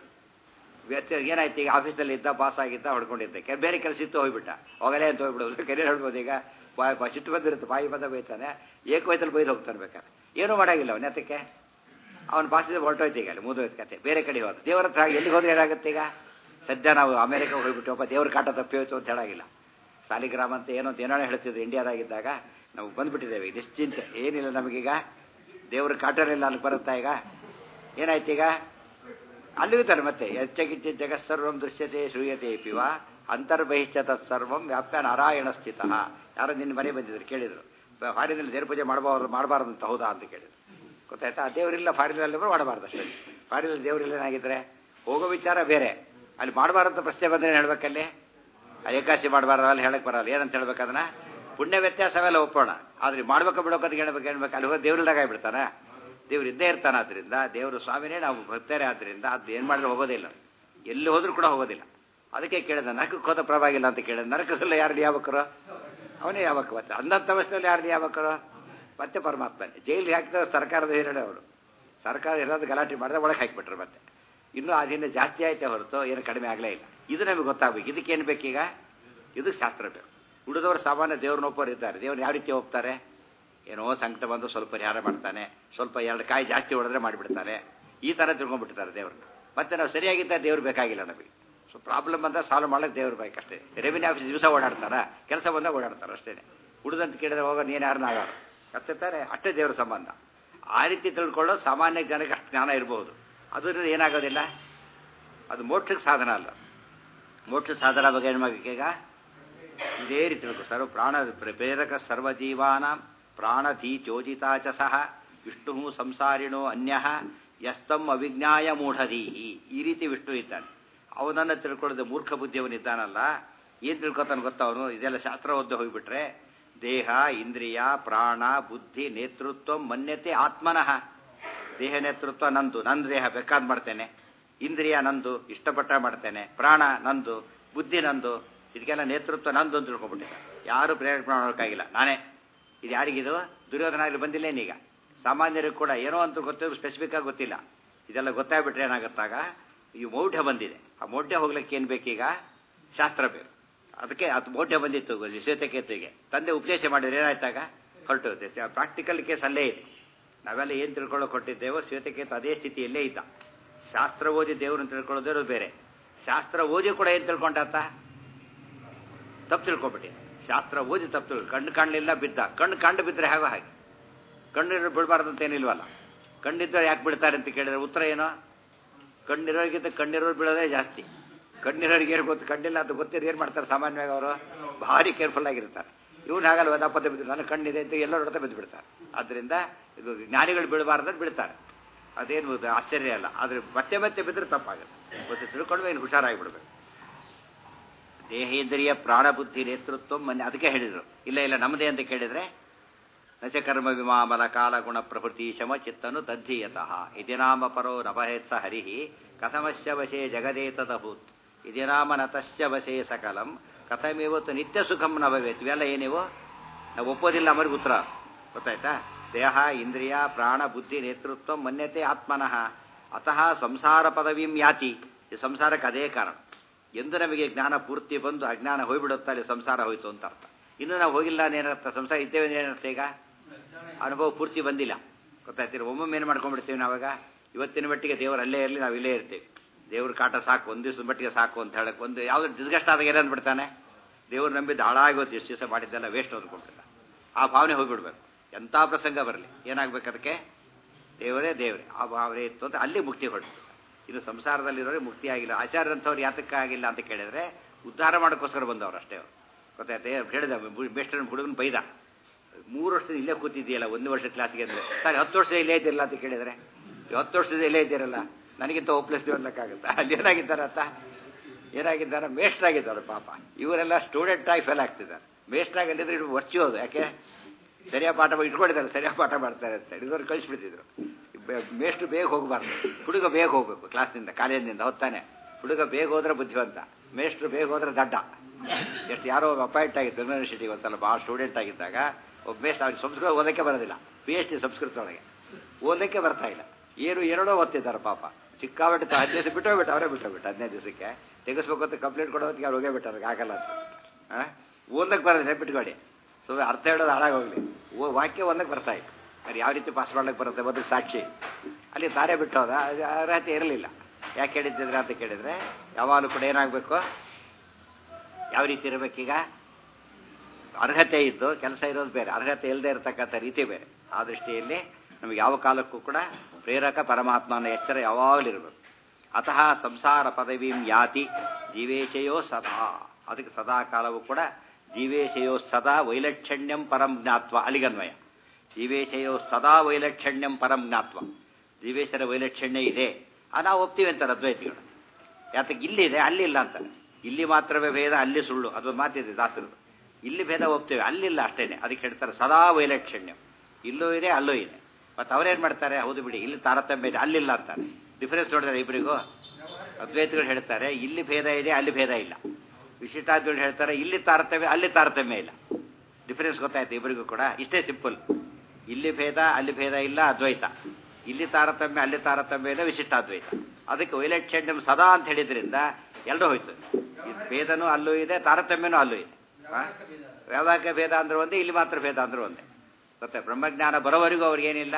ಏನಾಯ್ತು ಈಗ ಆಫೀಸಲ್ಲಿ ಇದ್ದ ಪಾಸ್ ಆಗಿದ್ದ ಹೊಡ್ಕೊಂಡಿದ್ದೆ ಕೆ ಬೇರೆ ಕೆಲಸ ಇತ್ತು ಹೋಗ್ಬಿಟ್ಟ ಹೋಗಲೇ ಅಂತ ಹೋಗ್ಬಿಡೋದು ಕೆರಿಯರ್ ಹೇಳ್ಬೋದು ಈಗ ಬಾಯ್ ಬಾ ಸಿಟ್ಟು ಬಂದಿರುತ್ತೆ ಬಾಯಿ ಬಂದ ಬೈತಾನೆ ಏಕವಯದಲ್ಲಿ ಬೈದು ಹೋಗ್ತಾನೆ ಬೇಕಾದ್ರೆ ಏನೂ ಮಾಡೋಂಗಿಲ್ಲ ಅವನ ನೆತ್ತಕ್ಕೆ ಅವನ ಪಾಸಿದ ಹೊರಟೋಯ್ತು ಈಗ ಅಲ್ಲಿ ಮುದೋಯ್ತು ಕತೆ ಬೇರೆ ಕಡೆ ಹೋದ ದೇವರ ಹತ್ರ ಎಲ್ಲಿಗೆ ಹೋದ್ರೆ ಏನಾಗುತ್ತೆ ಈಗ ಸದ್ಯ ನಾವು ಅಮೆರಿಕ ಹೋಗ್ಬಿಟ್ಟು ಒಬ್ಬ ದೇವ್ರ ಕಾಟ ತಪ್ಪಿ ಹೋಯ್ತು ಅಂತ ಹೇಳಾಗಿಲ್ಲ ಸಾಲಿಗ್ರಾಮ ಅಂತ ಏನೋ ಅಂತ ಏನೋ ಹೇಳ್ತಿದ್ರು ಇಂಡಿಯಾದಾಗಿದ್ದಾಗ ನಾವು ಬಂದ್ಬಿಟ್ಟಿದ್ದೇವೆ ನಿಶ್ಚಿಂತೆ ಏನಿಲ್ಲ ನಮಗೀಗ ದೇವ್ರ ಕಾಟರಿಲ್ಲ ಅಲ್ಲಿ ಬರುತ್ತಾ ಈಗ ಏನಾಯ್ತು ಈಗ ಅಲ್ಲಿಗೂ ತಾರೆ ಮತ್ತೆ ಎಚ್ಚಗಿಚ್ಚ ಜಗತ್ಸರ್ವಂ ದೃಶ್ಯತೆ ಶ್ರೂಯತೆ ಪಿವ ಅಂತರ್ಬಹಿಶ್ಚ ತತ್ಸರ್ವಂ ವ್ಯಾಪ್ಯ ನಾರಾಯಣ ಸ್ಥಿತ ಯಾರೋ ನಿನ್ನ ಮನೆ ಬಂದಿದ್ರು ಕೇಳಿದ್ರು ಫಾರಿನಲ್ಲಿ ದೇವ್ರ ಪೂಜೆ ಮಾಡಬಾರ್ದು ಮಾಡಬಾರ್ದು ಅಂತ ಹೌದಾ ಅಂತ ಕೇಳಿದ್ರು ಗೊತ್ತಾಯ್ತಾ ಆ ದೇವರಿಲ್ಲ ಫಾರಿನಲ್ಲಿ ಮಾಡಬಾರ್ದು ಅಷ್ಟೇ ಫಾರಿನಲ್ಲಿ ದೇವರಿಲ್ಲ ಏನಾಗಿದ್ರೆ ಹೋಗೋ ವಿಚಾರ ಬೇರೆ ಅಲ್ಲಿ ಮಾಡಬಾರ್ದು ಪ್ರಶ್ನೆ ಬಂದ್ರೆ ಹೇಳ್ಬೇಕಲ್ಲಿ ಏಕಾಶಿ ಮಾಡಬಾರ್ದು ಅಲ್ಲಿ ಹೇಳಕ್ ಬರಲ್ಲ ಏನಂತ ಹೇಳ್ಬೇಕು ಅದನ್ನ ಪುಣ್ಯ ವ್ಯತ್ಯಾಸವೆಲ್ಲ ಒಪ್ಪೋಣ ಆದ್ರೆ ಮಾಡ್ಬೇಕು ಬಿಡೋಕಂತ ಹೇಳ್ಬೇಕು ಹೇಳ್ಬೇಕು ಅಲ್ಲಿ ಹೋಗಿ ದೇವ್ರಿಲ್ದಾಗ ಆಗ್ಬಿಡ್ತಾನೆ ದೇವ್ರು ಇದ್ದೇ ಇರ್ತಾನೆ ಆದ್ರಿಂದ ದೇವರು ಸ್ವಾಮಿನೇ ನಾವು ಭಕ್ತರೇ ಆದ್ರಿಂದ ಅದು ಏನು ಮಾಡಿದ್ರೆ ಹೋಗೋದಿಲ್ಲ ಎಲ್ಲಿ ಹೋದ್ರೂ ಕೂಡ ಹೋಗೋದಿಲ್ಲ ಅದಕ್ಕೆ ಕೇಳಿದ ನರಕಕ್ಕೆ ಹೋದ ಪರವಾಗಿಲ್ಲ ಅಂತ ಕೇಳಿದ ನರಕದಲ್ಲಿ ಯಾರು ನಿಯಾಮಕರು ಅವನೇ ಯಾವಕ ಮತ್ತೆ ಅಂದಂಥ ಅವಸ್ಥೆಯಲ್ಲಿ ಯಾರು ನಿಯಾಮಕರು ಮತ್ತೆ ಪರಮಾತ್ಮನೇ ಜೈಲಿಗೆ ಹಾಕಿದ ಸರ್ಕಾರದ ಹಿರಡೆ ಅವರು ಸರ್ಕಾರ ಇರೋದು ಗಲಾಟೆ ಮಾಡಿದ್ರೆ ಒಳಗೆ ಹಾಕಿಬಿಟ್ರು ಮತ್ತೆ ಇನ್ನೂ ಅದರಿಂದ ಜಾಸ್ತಿ ಆಯ್ತೆ ಹೊರತು ಏನು ಕಡಿಮೆ ಆಗಲೇ ಇಲ್ಲ ಇದು ನಮಗೆ ಗೊತ್ತಾಗಬೇಕು ಇದಕ್ಕೇನು ಬೇಕೀಗ ಇದು ಶಾಸ್ತ್ರ ಬೇಕು ಉಳಿದವರು ಸಾಮಾನ್ಯ ದೇವ್ರನ್ನೊಪ್ಪರು ಇದ್ದಾರೆ ದೇವ್ರು ಯಾವ ರೀತಿ ಒಪ್ತಾರೆ ಏನೋ ಸಂಕಟ ಬಂದು ಸ್ವಲ್ಪ ಪರಿಹಾರ ಮಾಡ್ತಾನೆ ಸ್ವಲ್ಪ ಎರಡು ಕಾಯಿ ಜಾಸ್ತಿ ಹೊಡೆದ್ರೆ ಮಾಡಿಬಿಡ್ತಾರೆ ಈ ಥರ ತಿಳ್ಕೊಂಡ್ಬಿಡ್ತಾರೆ ದೇವ್ರನ್ನ ಮತ್ತೆ ನಾವು ಸರಿಯಾಗಿದ್ದ ದೇವ್ರು ಬೇಕಾಗಿಲ್ಲ ನಮಗೆ ಸೊ ಪ್ರಾಬ್ಲಮ್ ಬಂದ ಸಾಲ್ವ್ ಮಾಡಕ್ಕೆ ದೇವ್ರು ಬೇಕಷ್ಟೇ ರೆವಿನ್ಯೂ ಆಫೀಸ್ ದಿವಸ ಓಡಾಡ್ತಾರ ಕೆಲಸ ಬಂದಾಗ ಓಡಾಡ್ತಾರೆ ಅಷ್ಟೇ ಉಳಿದಂತ ಕೇಳಿದ್ರೆ ಹೋಗೋ ನೀನು ಯಾರನ್ನ ಆಗೋರು ಕತ್ತಿರ್ತಾರೆ ಅಷ್ಟೇ ದೇವ್ರ ಸಂಬಂಧ ಆ ರೀತಿ ತಿಳ್ಕೊಳ್ಳೋ ಸಾಮಾನ್ಯ ಜನಕ್ಕೆ ಅಷ್ಟು ಜ್ಞಾನ ಇರಬಹುದು ಅದರಿಂದ ಏನಾಗೋದಿಲ್ಲ ಅದು ಮೋಕ್ಷಕ್ಕೆ ಸಾಧನ ಅಲ್ಲ ಮೋಕ್ಷ ಸಾಧನ ಬಗ್ಗೆ ಏನು ಈಗ ಇದೇ ರೀತಿ ತಿಳ್ಕೊ ಸರ್ವ ಪ್ರಾಣ ಪ್ರೇರಕ ಸರ್ವಜೀವಾನ ಪ್ರಾಣಧೀಚೋಜಿತಾ ಚ ಸಹ ವಿಷ್ಣು ಸಂಸಾರಿಣೋ ಅನ್ಯ ಯಸ್ತಂ ಅವಿಜ್ಞಾಯ ಮೂಢಧೀಹಿ ಈ ರೀತಿ ವಿಷ್ಣು ಇದ್ದಾನೆ ಅವನನ್ನು ತಿಳ್ಕೊಳ್ಳೋದು ಮೂರ್ಖ ಬುದ್ಧಿಯವನಿದ್ದಾನಲ್ಲ ಏನು ತಿಳ್ಕೊತಾನೆ ಗೊತ್ತಾ ಅವನು ಇದೆಲ್ಲ ಶಾಸ್ತ್ರ ಓದ್ದು ಹೋಗಿಬಿಟ್ರೆ ದೇಹ ಇಂದ್ರಿಯ ಪ್ರಾಣ ಬುದ್ಧಿ ನೇತೃತ್ವ ಮನ್ಯತೆ ಆತ್ಮನಃ ದೇಹ ನೇತೃತ್ವ ನಂದು ನನ್ನ ದೇಹ ಬೇಕಾದ್ ಮಾಡ್ತೇನೆ ಇಂದ್ರಿಯ ನಂದು ಇಷ್ಟಪಟ್ಟ ಮಾಡ್ತೇನೆ ಪ್ರಾಣ ನಂದು ಬುದ್ಧಿ ನಂದು ಇದಕ್ಕೆಲ್ಲ ನೇತೃತ್ವ ನಂದು ಅಂತ ತಿಳ್ಕೊಂಡ್ಬಿಟ್ಟೆ ಯಾರು ಪ್ರೇರಣೆ ಮಾಡೋಕ್ಕಾಗಿಲ್ಲ ನಾನೇ ಇದು ಯಾರಿಗಿದು ದುರ್ಯೋಧನ ಇಲ್ಲಿ ಬಂದಿಲ್ಲೇನೀಗ ಸಾಮಾನ್ಯರಿಗೆ ಕೂಡ ಏನೋ ಅಂತ ಗೊತ್ತಿರೋ ಸ್ಪೆಸಿಫಿಕ್ ಆಗಿ ಗೊತ್ತಿಲ್ಲ ಇದೆಲ್ಲ ಗೊತ್ತಾಗ್ಬಿಟ್ರೆ ಏನಾಗುತ್ತಾಗ ಈ ಮೌಢ್ಯ ಬಂದಿದೆ ಆ ಮೌಢ್ಯ ಹೋಗ್ಲಿಕ್ಕೆ ಏನು ಬೇಕೀಗ ಶಾಸ್ತ್ರ ಬೇಕು ಅದಕ್ಕೆ ಅದು ಮೌಢ್ಯ ಬಂದಿತ್ತು ಶ್ವೇತಕೇತುವಿಗೆ ತಂದೆ ಉಪದೇಶ ಮಾಡಿದ್ರೆ ಏನಾಯ್ತಾಗ ಹೊರಟೋಗುತ್ತೆ ಪ್ರಾಕ್ಟಿಕಲ್ ಕೇಸ್ ಅಲ್ಲೇ ಇದೆ ನಾವೆಲ್ಲ ಏನು ತಿಳ್ಕೊಳ್ಳೋಕೆ ಕೊಟ್ಟಿದ್ದೇವೋ ಶ್ವೇತಕೇತು ಅದೇ ಸ್ಥಿತಿಯಲ್ಲೇ ಇದ್ದ ಶಾಸ್ತ್ರ ಓದಿ ದೇವ್ರನ್ನ ತಿಳ್ಕೊಳ್ಳೋದೇ ಬೇರೆ ಶಾಸ್ತ್ರ ಓದಿ ಕೂಡ ಏನು ತಿಳ್ಕೊಂಡಾತ ತಪ್ಪು ತಿಳ್ಕೊಬಿಟ್ಟಿದೆ ಶಾಸ್ತ್ರ ಓದಿ ತಪ್ಪು ತಿಳ್ಕೊ ಕಣ್ಣು ಕಾಣಲಿಲ್ಲ ಬಿದ್ದ ಕಣ್ಣು ಕಂಡು ಬಿದ್ದರೆ ಹೇಗೋ ಹಾಗೆ ಕಣ್ಣಿರೋ ಬಿಡಬಾರ್ದು ಅಂತ ಏನಿಲ್ವಲ್ಲ ಕಣ್ಣಿದ್ದರೆ ಯಾಕೆ ಬಿಡ್ತಾರೆ ಅಂತ ಕೇಳಿದ್ರೆ ಉತ್ತರ ಏನೋ ಕಣ್ಣಿರೋರಿಗಿಂತ ಕಣ್ಣಿರೋರು ಬೀಳೋದೇ ಜಾಸ್ತಿ ಕಣ್ಣಿರೋರಿಗೆ ಏನು ಗೊತ್ತು ಕಣ್ಣಿಲ್ಲ ಅಂತ ಗೊತ್ತಿರೋ ಏನು ಮಾಡ್ತಾರೆ ಸಾಮಾನ್ಯವಾಗಿ ಅವರು ಭಾರಿ ಕೇರ್ಫುಲ್ ಆಗಿರ್ತಾರೆ ಇವ್ನು ಹಾಗಲ್ಲ ದಪ್ಪತ್ತೆ ಬಿದ್ದು ನನ್ನ ಕಣ್ಣಿದೆ ಅಂತ ಎಲ್ಲರೂ ಹೊಡೆತ ಬಿದ್ದು ಬಿಡ್ತಾರೆ ಆದ್ದರಿಂದ ಇದು ಜ್ಞಾನಿಗಳು ಬೀಳಬಾರ್ದು ಬಿಡ್ತಾರೆ ಅದೇನು ಆಶ್ಚರ್ಯ ಅಲ್ಲ ಆದರೆ ಮತ್ತೆ ಮತ್ತೆ ಬಿದ್ದರೆ ತಪ್ಪಾಗುತ್ತೆ ಮತ್ತೆ ತಿಳ್ಕೊಂಡು ಏನು ಹುಷಾರಾಗಿಬಿಡ್ಬೇಕು ದೇಹೇಂದ್ರಿಯ ಪ್ರಾಣಬುದ್ಧಿ ನೇತೃತ್ವ ಮೊನ್ನೆ ಅದಕ್ಕೆ ಹೇಳಿದರು ಇಲ್ಲ ಇಲ್ಲ ನಮ್ಮದೇ ಅಂತ ಕೇಳಿದರೆ ನಚಕರ್ಮ ವಿಮಾಮಲ ಕಾಲ ಗುಣ ಪ್ರಭೃತಿ ಶಮ ಚಿತ್ತನು ತದ್ಧೀಯತಃ ಇದಿ ನಾಮ ಪರೋ ನಭಯತ್ಸ ಹರಿ ಕಥಮಸ್ಯ ವಶೇ ಜಗದೇತದಭೂತ್ ಇದಿ ನಾಮ ನತಸ್ಯ ವಶೇ ಸಕಲಂ ಕಥಮಿವತ್ತು ನಿತ್ಯ ಸುಖಂ ನ ಭವೇತ್ ಇವೆಲ್ಲ ಏನಿವು ನಾವು ಒಪ್ಪೋದಿಲ್ಲ ಅವರಿಗೆ ಉತ್ತರ ಗೊತ್ತಾಯ್ತಾ ದೇಹ ಇಂದ್ರಿಯ ಪ್ರಾಣ ಬುದ್ಧಿ ನೇತೃತ್ವ ಮನ್ಯತೆ ಆತ್ಮನಃ ಅತಃ ಸಂಸಾರ ಪದವಿಂ ಯಾತಿ ಈ ಸಂಸಾರಕ್ಕೆ ಅದೇ ಕಾರಣ ಎಂದು ನಮಗೆ ಜ್ಞಾನ ಪೂರ್ತಿ ಬಂದು ಅಜ್ಞಾನ ಹೋಗ್ಬಿಡುತ್ತಾ ಅಲ್ಲಿ ಸಂಸಾರ ಹೋಯ್ತು ಅಂತ ಅರ್ಥ ಇನ್ನು ನಾವು ಹೋಗಿಲ್ಲ ಏನರ್ಥ ಸಂಸಾರ ಇದ್ದೇವೆ ಏನರ್ಥ ಈಗ ಅನುಭವ ಪೂರ್ತಿ ಬಂದಿಲ್ಲ ಗೊತ್ತಾಯ್ತೀರಿ ಒಮ್ಮೊಮ್ಮೆ ಏನು ಮಾಡ್ಕೊಂಡ್ಬಿಡ್ತೀವಿ ನಾವಾಗ ಇವತ್ತಿನ ಮಟ್ಟಿಗೆ ದೇವರು ಅಲ್ಲೇ ಇರಲಿ ನಾವು ಇಲ್ಲೇ ಇರ್ತೀವಿ ದೇವ್ರ ಕಾಟ ಸಾಕು ಒಂದು ದಿವಸದ ಮಟ್ಟಿಗೆ ಸಾಕು ಅಂತ ಹೇಳಕ್ಕೆ ಒಂದು ಯಾವ್ದು ಡಿಸ್ಗಸ್ಟ್ ಆದಾಗ ಏನಂದ್ ಬಿಡ್ತಾನೆ ದೇವ್ರು ನಂಬಿದ್ದು ಹಾಳಾಗೋದು ಎಷ್ಟು ದಿವಸ ಮಾಡಿದ್ದೆಲ್ಲ ವೇಸ್ಟ್ ಅಂದ್ಕೊಂಡ್ಬಿಡ್ತಾನೆ ಆ ಭಾವನೆ ಹೋಗ್ಬಿಡ್ಬೇಕು ಎಂಥ ಪ್ರಸಂಗ ಬರಲಿ ಏನಾಗ್ಬೇಕು ಅದಕ್ಕೆ ದೇವರೇ ದೇವರೇ ಆ ಭಾವನೆ ಇತ್ತು ಅಂತ ಅಲ್ಲಿ ಮುಕ್ತಿ ಹೊರಟು ಇದು ಸಂಸಾರದಲ್ಲಿರೋರಿಗೆ ಮುಕ್ತಿ ಆಗಿಲ್ಲ ಆಚಾರ್ಯಂಥವ್ರು ಯಾತಕ್ಕೆ ಆಗಿಲ್ಲ ಅಂತ ಕೇಳಿದ್ರೆ ಉದ್ಧಾರ ಮಾಡೋಕ್ಕೋಸ್ಕರ ಬಂದವರು ಅಷ್ಟೇ ಅವರು ಗೊತ್ತಾಯ್ತೆ ಹೇಳಿದ ಬೆಸ್ಟ್ ಹುಡುಗನ ಬೈದ ಮೂರು ವರ್ಷದ ಇಲ್ಲೇ ಕೂತಿದ್ದೀಯಲ್ಲ ಒಂದು ವರ್ಷ ಕ್ಲಾಸಿಗೆ ಅಂದರೆ ಸರ್ ಹತ್ತು ವರ್ಷದ ಇಲ್ಲೇ ಇದ್ದಿರಲ್ಲ ಅಂತ ಕೇಳಿದ್ರೆ "ನೀವು ಹತ್ತು ವರ್ಷದ ಇಲ್ಲೇ ಇದ್ದೀರಲ್ಲ ನನಗಿಂತ ಒಪ್ಲಿಸ್ತೀವಿ ಅನ್ಲಕ್ಕಾಗುತ್ತಾ ಅಲ್ಲಿ ಏನಾಗಿದ್ದಾರೆ ಅತ್ತ ಏನಾಗಿದ್ದಾರೆ ಮೇಷ್ಟ್ರಾಗಿದ್ದಾರೆ ಪಾಪ ಇವರೆಲ್ಲ ಸ್ಟೂಡೆಂಟ್ ಆಗಿ ಫೇಲ್ ಆಗ್ತಿದ್ದಾರೆ ಮೇಷ್ಟ್ರಾಗಿ ಅಲ್ಲಿದ್ರೆ ಇದು ವರ್ಚೋದು ಯಾಕೆ ಸರಿಯಾಗಿ ಪಾಠ ಮಾಡಿ ಇಟ್ಕೊಂಡಿದ್ದಾರೆ ಸರಿಯಾಗಿ ಪಾಠ ಮಾಡ್ತಾರೆ ಅಂತ ಇದುವರೆಗೆ ಕಳಿಸ್ಬಿಡ್ತಿದ್ರು ಬೆ- ಮೇಷ್ಟ್ರು ಬೇಗ ಹೋಗಬಾರ್ದು ಹುಡುಗ ಬೇಗ ಹೋಗ್ಬೇಕು ಕ್ಲಾಸ್ನಿಂದ ಕಾಲೇಜಿನಿಂದ ಹೊತ್ತಾನೆ ಹುಡುಗ ಬೇಗ ಹೋದ್ರೆ ಬುದ್ಧಿವಂತ ಮೇಷ್ಟ್ರು ಬೇಗ ಹೋದ್ರೆ ದಡ್ಡ ಎಷ್ಟು ಯಾರೋ ಒಬ್ಬ ಅಪಾಯಿಂಟ್ ಆಗಿತ್ತು ಯೂನಿವರ್ಸಿಟಿಗೆ ಒಂದ್ಸಲ ಭಾಳ ಸ್ಟೂಡೆಂಟ್ ಆಗಿದ್ದಾಗ ಒಬ್ಬ ಮೇಷ್ಟ್ರು ಅವ್ರಿಗೆ ಸಂಸ್ಕೃತ ಓದಕ್ಕೆ ಬರೋದಿಲ್ಲ ಪಿ ಎಚ್ ಡಿ ಸಂಸ್ಕೃತ ಒಳಗೆ ಓದಕ್ಕೆ ಬರ್ತಾ ಇಲ್ಲ ಏನು ಎರಡೋ ಓದ್ತಿದ್ದಾರೆ ಪಾಪ ಚಿಕ್ಕಾಬಿಟ್ಟು ಹದಿನೈದು ದಿವಸ ಬಿಟ್ಟೋಗ್ಬಿಟ್ಟು ಅವರೇ ಬಿಟ್ಟೋಗ್ಬಿಟ್ಟು ಹದಿನೈದು ದಿವಸಕ್ಕೆ ತೆಗೆಸ್ಬೇಕು ಅಂತ ಕಂಪ್ಲೇಂಟ್ ಕೊಡೋ ಹೊತ್ತಿಗೆ ಅವ್ರು ಹೋಗೇ ಬಿಟ್ಟಾರೆ ಆಗಲ್ಲ ಅಂತ ಆ? ಓದಕ್ಕೆ ಬರೋದಿಲ್ಲ ಬಿಟ್ಕೊಡಿ ಸೊ ಅರ್ಥ ಹೇಳೋದು ಹಾಳಾಗೋಗ್ಲಿ ಓ ವಾಕ್ಯ ಓದಕ್ಕೆ ಬರ್ತಾ ಇತ್ತು ಅದು ಯಾವ ರೀತಿ ಪಾಸ್ ಮಾಡ್ಲಿಕ್ಕೆ ಬರುತ್ತೆ ಮೊದಲು ಸಾಕ್ಷಿ ಅಲ್ಲಿ ತಾರೆ ಬಿಟ್ಟೋದ ಅದು ಅರ್ಹತೆ ಇರಲಿಲ್ಲ ಯಾಕೆ ಹೇಳಿದ್ದಿದ್ರೆ ಅಂತ ಕೇಳಿದ್ರೆ ಯಾವಾಗಲೂ ಕೂಡ ಏನಾಗಬೇಕು ಯಾವ ರೀತಿ ಇರಬೇಕೀಗ ಅರ್ಹತೆ ಇದ್ದು ಕೆಲಸ ಇರೋದು ಬೇರೆ ಅರ್ಹತೆ ಇಲ್ಲದೆ ಇರತಕ್ಕಂಥ ರೀತಿ ಬೇರೆ ಆ ದೃಷ್ಟಿಯಲ್ಲಿ ನಮಗೆ ಯಾವ ಕಾಲಕ್ಕೂ ಕೂಡ ಪ್ರೇರಕ ಪರಮಾತ್ಮನ ಎಚ್ಚರ ಯಾವಾಗಲೂ ಇರಬೇಕು ಅತಃ ಸಂಸಾರ ಪದವೀಂ ಯಾತಿ ಜೀವೇಶಯೋ ಸದಾ ಅದಕ್ಕೆ ಸದಾ ಕಾಲವೂ ಕೂಡ ಜೀವೇಶಯೋ ಸದಾ ವೈಲಕ್ಷಣ್ಯಂ ಪರಂ ಜ್ಞಾತ್ವ ಅಲಿಗನ್ವಯ ಜೀವೇಶಯೋ ಸದಾ ವೈಲಕ್ಷಣ್ಯಂ ಪರಂ ಜ್ಞಾತ್ವ ಜೀವೇಶರ ವೈಲಕ್ಷಣ್ಯ ಇದೆ ಆ ನಾವು ಒಪ್ತೀವಿ ಅಂತಾರೆ ಅದ್ವೈತಿಗಳು ಯಾತಕ್ಕೆ ಇಲ್ಲಿದೆ ಅಲ್ಲಿಲ್ಲ ಅಂತಾರೆ ಇಲ್ಲಿ ಮಾತ್ರವೇ ಭೇದ ಅಲ್ಲಿ ಸುಳ್ಳು ಅದು ಮಾತಿದೆ ದಾಸರದು ಇಲ್ಲಿ ಭೇದ ಒಪ್ತೇವೆ ಅಲ್ಲಿಲ್ಲ ಅಷ್ಟೇನೆ ಅದಕ್ಕೆ ಹೇಳ್ತಾರೆ ಸದಾ ವೈಲಕ್ಷಣ್ಯ ಇಲ್ಲೂ ಇದೆ ಅಲ್ಲೂ ಇದೆ ಮತ್ತು ಅವ್ರೇನು ಮಾಡ್ತಾರೆ ಹೌದು ಬಿಡಿ ಇಲ್ಲಿ ತಾರತಮ್ಯ ಇದೆ ಅಲ್ಲಿಲ್ಲ ಅಂತಾರೆ ಡಿಫರೆನ್ಸ್ ನೋಡಿದ್ರೆ ಇಬ್ಬರಿಗೂ ಅದ್ವೈತಗಳು ಹೇಳ್ತಾರೆ ಇಲ್ಲಿ ಭೇದ ಇದೆ ಅಲ್ಲಿ ಭೇದ ಇಲ್ಲ ವಿಶಿಷ್ಟಾದ್ವೈತಗಳು ಹೇಳ್ತಾರೆ ಇಲ್ಲಿ ತಾರತಮ್ಯ ಅಲ್ಲಿ ತಾರತಮ್ಯ ಇಲ್ಲ ಡಿಫರೆನ್ಸ್ ಗೊತ್ತಾಯ್ತು ಇಬ್ಬರಿಗೂ ಕೂಡ ಇಷ್ಟೇ ಸಿಂಪಲ್ ಇಲ್ಲಿ ಭೇದ ಅಲ್ಲಿ ಭೇದ ಇಲ್ಲ ಅದ್ವೈತ ಇಲ್ಲಿ ತಾರತಮ್ಯ ಅಲ್ಲಿ ತಾರತಮ್ಯ ಇಲ್ಲ ವಿಶಿಷ್ಟಾದ್ವೈತ ಅದಕ್ಕೆ ವೈಲಕ್ಷಣ್ಯಂ ಸದಾ ಅಂತ ಹೇಳಿದ್ರಿಂದ ಎಲ್ಲರೂ ಹೋಯ್ತು ಈ ಭೇದನೂ ಅಲ್ಲೂ ಇದೆ ತಾರತಮ್ಯನೂ ಅಲ್ಲೂ ಇದೆ ಆ? ವ್ಯಾವಹಾರಿಕ ಭೇದ ಅಂದ್ರೆ ಒಂದೇ ಇಲ್ಲಿ ಮಾತ್ರ ಭೇದ ಅಂದ್ರೆ ಒಂದೇ ಮತ್ತೆ ಬ್ರಹ್ಮಜ್ಞಾನ ಬರೋವರೆಗೂ ಅವ್ರಿಗೇನಿಲ್ಲ